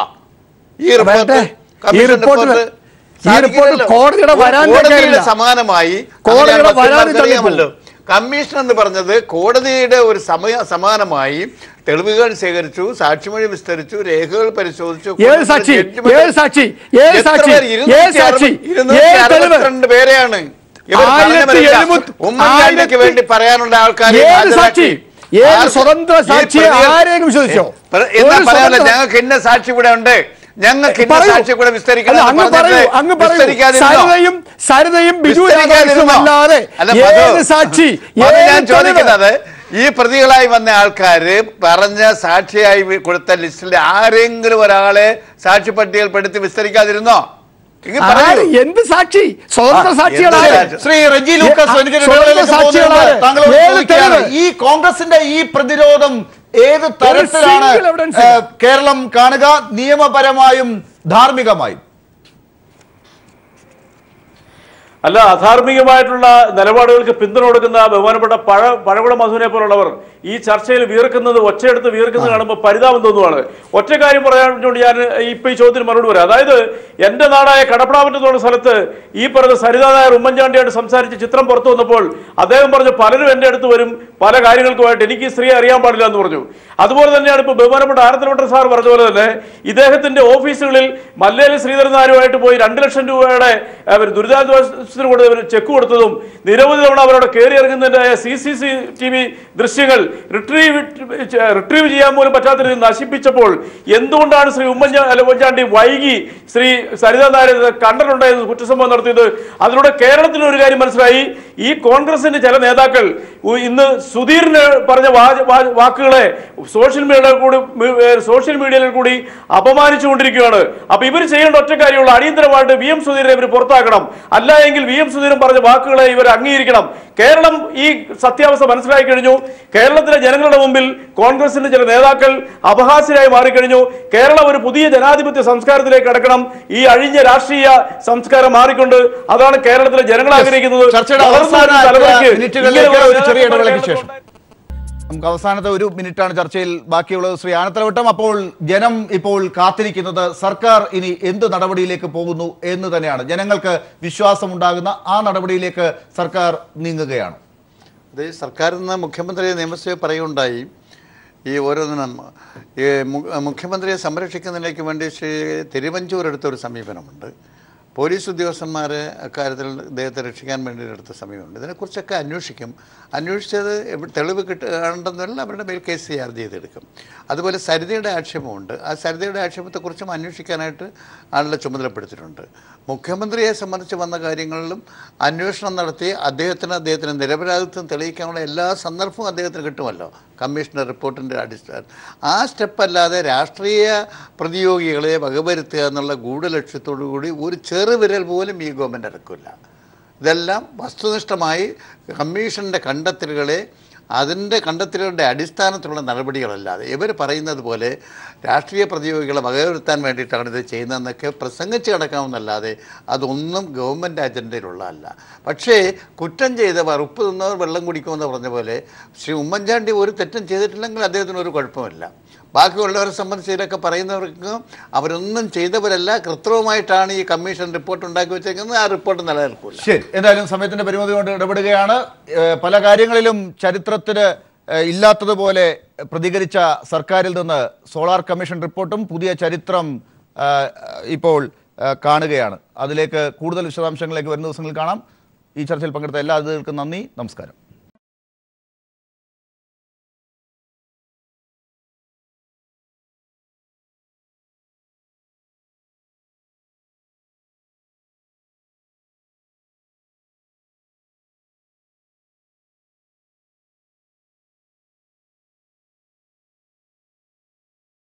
ഈ റിപ്പോർട്ട് വരട്ടെ. ഈ കമ്മീഷൻ റിപ്പോർട്ട് റിപ്പോർട്ട് ഈ റിപ്പോർട്ട് സാധിക്കില്ലല്ലോ. കോടതിയുടെ ഒരു വരാൻ കോടതിയുടെ കഴിയില്ല. സമാനമായി കോടതിയുടെ അങ്ങനെയാണ് വരാൻ വക്കീൽമാർക്ക് അറിയാമല്ലോ കമ്മീഷൻ എന്ന് പറഞ്ഞത് കോടതിയുടെ ഒരു സമയ സമാനമായി തെളിവുകൾ ശേഖരിച്ചു സാക്ഷിമൊഴി വിസ്തരിച്ചു രേഖകൾ പരിശോധിച്ചു ഏത് സാക്ഷി judgment- ഏത് സാക്ഷി ഏത് എത്ര സാക്ഷി പേര്? ഏത് ഇരുന്നൂറ്റി സാക്ഷി അറുപത്- ഇരുന്നൂറ്റി ഏത് തെളിവ് അറുപത്തിരണ്ട് പേരെയാണ് ഇവർ ആയിരത്തി പറഞ്ഞവരെല്ലാം എഴുപത്തി- ഉമ്മൻചാണ്ടിക്ക് ആയിരത്തി- വേണ്ടി പറയാനുള്ള ആൾക്കാരെ ഏത് ഹാജരാക്കി. സാക്ഷി? ഏത് ആർക്ക്? സ്വതന്ത്ര ഈ സാക്ഷിയെ പ്രതികൾ- ആരെങ്കിലും വിശ്വസിച്ചോ? പ്ര- എന്നാ ഒരു പറയാനുള്ള സ്വതന്ത്ര- ഞങ്ങൾക്ക് ഇന്ന സാക്ഷി ഇവിടെ ഉണ്ട് ഞങ്ങൾക്ക് ഇന്ന പറയൂ. സാക്ഷി കൂടെ വിസ്തരിക്കണം അല്ല, എന്ന് അങ്ങ് പറയൂ പറഞ്ഞിട്ട് അങ്ങ് പറയൂ വിസ്തരിക്കാതിരുന്നോ? സരിതയും സരിതയും ബിജു വിസ്തരിക്കാതിരുന്നോ? രാധാകൃഷ്ണനും അല്ലാതെ അല്ല, മധു, ഏത് സാക്ഷി മധു, ഏത് ഞാൻ തെളിവ്? ചോദിക്കുന്നത് ഈ പ്രതികളായി വന്ന ആൾക്കാര് പറഞ്ഞ സാക്ഷിയായി വി- കൊടുത്ത ലിസ്റ്റിൽ ആരെങ്കിലും ഒരാളെ സാക്ഷി പട്ടികയിൽപ്പെടുത്തി വിസ്തരിക്കാതിരുന്നോ ഇങ്ങ് പറയൂ. ആര്? എന്ത് സാക്ഷി സ്വതന്ത്ര സാക്ഷികളാണ് എന്ത് സാക്ഷി? ശ്രീ റെജി ലൂക്കസ് ഏ, എനിക്കൊരു സ്വതന്ത്ര ഇടവേളയിലേക്ക് സാക്ഷികളാണ്. പോകുന്നതിന് താങ്കളോട് ഏത് ചോദിക്കുകയാണ്. തെളിവ്? ഈ കോൺഗ്രസിന്റെ ഈ പ്രതിരോധം ഏത് തരത്തിലാണ് single evidence ഏ, ഇല്ല. കേരളം കാണുക നിയമപരമായും ധാർമ്മികമായും അല്ല അധാർമികമായിട്ടുള്ള നിലപാടുകൾക്ക് പിന്തുണ കൊടുക്കുന്ന ബഹുമാനപ്പെട്ട പഴ പഴകുള മധുവിനെ പോലുള്ളവർ ഈ ചർച്ചയിൽ വീർക്കുന്നത് ഒച്ചയെടുത്ത് വീർക്കുന്നത് കാണുമ്പോൾ പരിതാപം തോന്നുവാണ് ഒറ്റ കാര്യം പറയാൻ വേണ്ടി ഞാൻ ഇപ്പൊ ഈ ചോദ്യത്തിന് മറുപടി പറയാം അതായത് എന്റെ നാടായ കടപ്പടാമറ്റത്തുള്ള സ്ഥലത്ത് ഈ പറഞ്ഞ സരിതാ നായർ ഉമ്മൻചാണ്ടിയായിട്ട് സംസാരിച്ച് ചിത്രം പുറത്തു വന്നപ്പോൾ അദ്ദേഹം പറഞ്ഞു പലരും എന്റെ അടുത്ത് വരും പല കാര്യങ്ങൾക്കുമായിട്ട് എനിക്ക് ഈ സ്ത്രീയെ അറിയാൻ പാടില്ല എന്ന് പറഞ്ഞു അതുപോലെ തന്നെയാണ് ഇപ്പൊ ബഹുമാനപ്പെട്ട ആരത്തിലോട്ടർ സാർ പറഞ്ഞ പോലെ തന്നെ ഇദ്ദേഹത്തിന്റെ ഓഫീസുകളിൽ മല്ലേലി ശ്രീധരൻ നായരുമായിട്ട് പോയി രണ്ട് ലക്ഷം രൂപയുടെ അവർ ദുരിതാശ്വാസത്തിന് കൊടുത്ത് ചെക്ക് കൊടുത്തതും നിരവധി തവണ അവരോട് കയറി ഇറങ്ങുന്നതിന്റെ C C C T V ദൃശ്യങ്ങൾ റിട്രീവ് റിട്രീവ് ചെയ്യാൻ പോലും പറ്റാത്ത രീതിയിൽ നശിപ്പിച്ചപ്പോൾ എന്തുകൊണ്ടാണ് ശ്രീ ഉമ്മൻചാ അല്ല, ഉമ്മൻചാണ്ടി വൈകി ശ്രീ സരിത നായർ ഇത് കണ്ടിട്ടുണ്ടായത് കുറ്റസംഭവം നടത്തിയത് അതിലൂടെ കേരളത്തിന് ഒരു കാര്യം മനസ്സിലായി ഈ കോൺഗ്രസിന്റെ ചില നേതാക്കൾ ഉ- ഇന്ന് സുധീറിന് പറഞ്ഞ വാച- വാ- വാക്കുകളെ സോഷ്യൽ മീഡിയയിൽ കൂടി മി- ഏ, സോഷ്യൽ മീഡിയയിൽ കൂടി അപമാനിച്ചുകൊണ്ടിരിക്കുകയാണ് അപ്പൊ ഇവർ ചെയ്യേണ്ട ഒറ്റ കാര്യമുള്ളൂ അടിയന്തരമായിട്ട് വി എം സുധീരനെ ഇവർ പുറത്താക്കണം അല്ല എങ്കിൽ വി എം സുധീരൻ പറഞ്ഞ വാക്കുകളെ ഇവർ അംഗീകരിക്കണം കേരളം ഈ സത്യാവസ്ഥ മനസ്സിലാക്കി കഴിഞ്ഞു കേരളത്തിലെ ജനങ്ങളുടെ മുമ്പിൽ കോൺഗ്രസിന്റെ ചില നേതാക്കൾ അപഹാസ്യരായി മാറിക്കഴിഞ്ഞു കേരളം ഒരു പുതിയ ജനാധിപത്യ സംസ്കാരത്തിലേക്ക് കടക്കണം ഈ അഴിഞ്ഞ രാഷ്ട്രീയ സംസ്കാരം മാറിക്കൊണ്ട് അതാണ് കേരളത്തിലെ ജനങ്ങൾ ആഗ്രഹിക്കുന്നത് ചർച്ചയുടെ വളർന്നു വരുന്ന അവസാന തലമുറയ്ക്ക് മിനിറ്റുകളിലേക്ക് ഇങ്ങനെ ഒരു ചെറിയ നേതാക്കന്മാർ ഇടവേളയ്ക്ക് ശേഷം കേരളത്തിൽ നമുക്ക് അവസാനത്തെ ഒരു മിനിറ്റാണ് ചർച്ചയിൽ ബാക്കിയുള്ളത് ശ്രീ ആനത്തലവട്ടം അപ്പോൾ ജനം ഇപ്പോൾ കാത്തിരിക്കുന്നത് സർക്കാർ ഇനി എന്ത് നടപടിയിലേക്ക് പോകുന്നു എന്ന് തന്നെയാണ് ജനങ്ങൾക്ക് വിശ്വാസമുണ്ടാകുന്ന ആ നടപടിയിലേക്ക് സർക്കാർ നീങ്ങുകയാണ് ഇത് സർക്കാരിൽ നിന്ന് മുഖ്യമന്ത്രി നിയമസഭയിൽ പറയുകയുണ്ടായി ഈ ഓരോന്നിനും ഈ മു- മുഖ്യമന്ത്രിയെ സംരക്ഷിക്കുന്നതിലേക്ക് വേണ്ടി ശ്രീ തിരുവഞ്ചൂർ എടുത്ത ഒരു സമീപനമുണ്ട് പോലീസ് ഉദ്യോഗസ്ഥന്മാർ അക്കാര്യത്തിൽ ഇദ്ദേഹത്തെ രക്ഷിക്കാൻ വേണ്ടി എടുത്ത സമീപനമുണ്ട് ഇതിനെക്കുറിച്ചൊക്കെ അന്വേഷിക്കും അന്വേഷിച്ചത് എവിടെ തെളിവ് കിട്ടുകയാണെന്നല്ല അവരുടെ മേൽ കേസ് ചാർജ് ചെയ്തെടുക്കും അതുപോലെ സരിതയുടെ ആക്ഷേപമുണ്ട് ആ സരിതയുടെ ആക്ഷേപത്തെക്കുറിച്ചും അന്വേഷിക്കാനായിട്ട് ആളുടെ ചുമതലപ്പെടുത്തിയിട്ടുണ്ട് മുഖ്യമന്ത്രിയെ സംബന്ധിച്ച് വന്ന കാര്യങ്ങളിലും അന്വേഷണം നടത്തി അദ്ദേഹത്തിന് അദ്ദേഹത്തിന് നിരപരാധിത്വം തെളിയിക്കാനുള്ള എല്ലാ സന്ദർഭവും അദ്ദേഹത്തിന് കിട്ടുമല്ലോ കമ്മീഷന്റെ റിപ്പോർട്ടിൻ്റെ അടിസ്ഥാനം ആ സ്റ്റെപ്പ് അല്ലാതെ രാഷ്ട്രീയ പ്രതിയോഗികളെ വകവരുത്തുക എന്നുള്ള ഗൂഢലക്ഷ്യത്തോടു കൂടി ഒരു ചെറുവിരൽ പോലും ഈ ഗവൺമെൻറ് എടുക്കില്ല ഇതെല്ലാം വസ്തുനിഷ്ഠമായി കമ്മീഷൻ്റെ കണ്ടെത്തലുകളെ അതിൻ്റെ കണ്ടെത്തലുകളുടെ അടിസ്ഥാനത്തിലുള്ള നടപടികളല്ലാതെ ഇവർ പറയുന്നത് പോലെ രാഷ്ട്രീയ പ്രതിയോഗികളെ വകവരുത്താൻ വേണ്ടിയിട്ടാണ് ഇത് ചെയ്യുന്നതെന്നൊക്കെ പ്രസംഗിച്ച് കിടക്കാമെന്നല്ലാതെ അതൊന്നും ഗവൺമെൻറ് അജണ്ടയിലുള്ളതല്ല പക്ഷേ കുറ്റം ചെയ്തവർ ഉപ്പ് തിന്നവർ വെള്ളം കുടിക്കുമെന്ന് പറഞ്ഞ പോലെ ശ്രീ ഉമ്മൻചാണ്ടി ഒരു തെറ്റും ചെയ്തിട്ടില്ലെങ്കിൽ അദ്ദേഹത്തിന് ഒരു കുഴപ്പമില്ല ബാക്കിയുള്ളവരെ സംബന്ധിച്ച് ഇതിലൊക്കെ പറയുന്നവർക്ക് അവരൊന്നും ചെയ്തവരല്ല കൃത്രിമമായിട്ടാണ് ഈ കമ്മീഷൻ റിപ്പോർട്ട് ഉണ്ടാക്കി വെച്ചേക്കുന്നത് ആ റിപ്പോർട്ട് നിലനിൽക്കില്ല ശരി എന്തായാലും സമയത്തിന്റെ പരിമിതി കൊണ്ട് ഇടപെടുകയാണ് ഏഹ് പല കാര്യങ്ങളിലും ചരിത്രത്തിന് ഏഹ് ഇല്ലാത്തതുപോലെ പ്രതികരിച്ച സർക്കാരിൽ നിന്ന് സോളാർ കമ്മീഷൻ റിപ്പോർട്ടും പുതിയ ചരിത്രം ഏഹ് ഇപ്പോൾ ഏഹ് കാണുകയാണ് അതിലേക്ക് കൂടുതൽ വിശദാംശങ്ങളിലേക്ക് വരുന്ന ദിവസങ്ങളിൽ കാണാം ഈ ചർച്ചയിൽ പങ്കെടുത്ത എല്ലാ അതിഥികൾക്കും നന്ദി നമസ്കാരം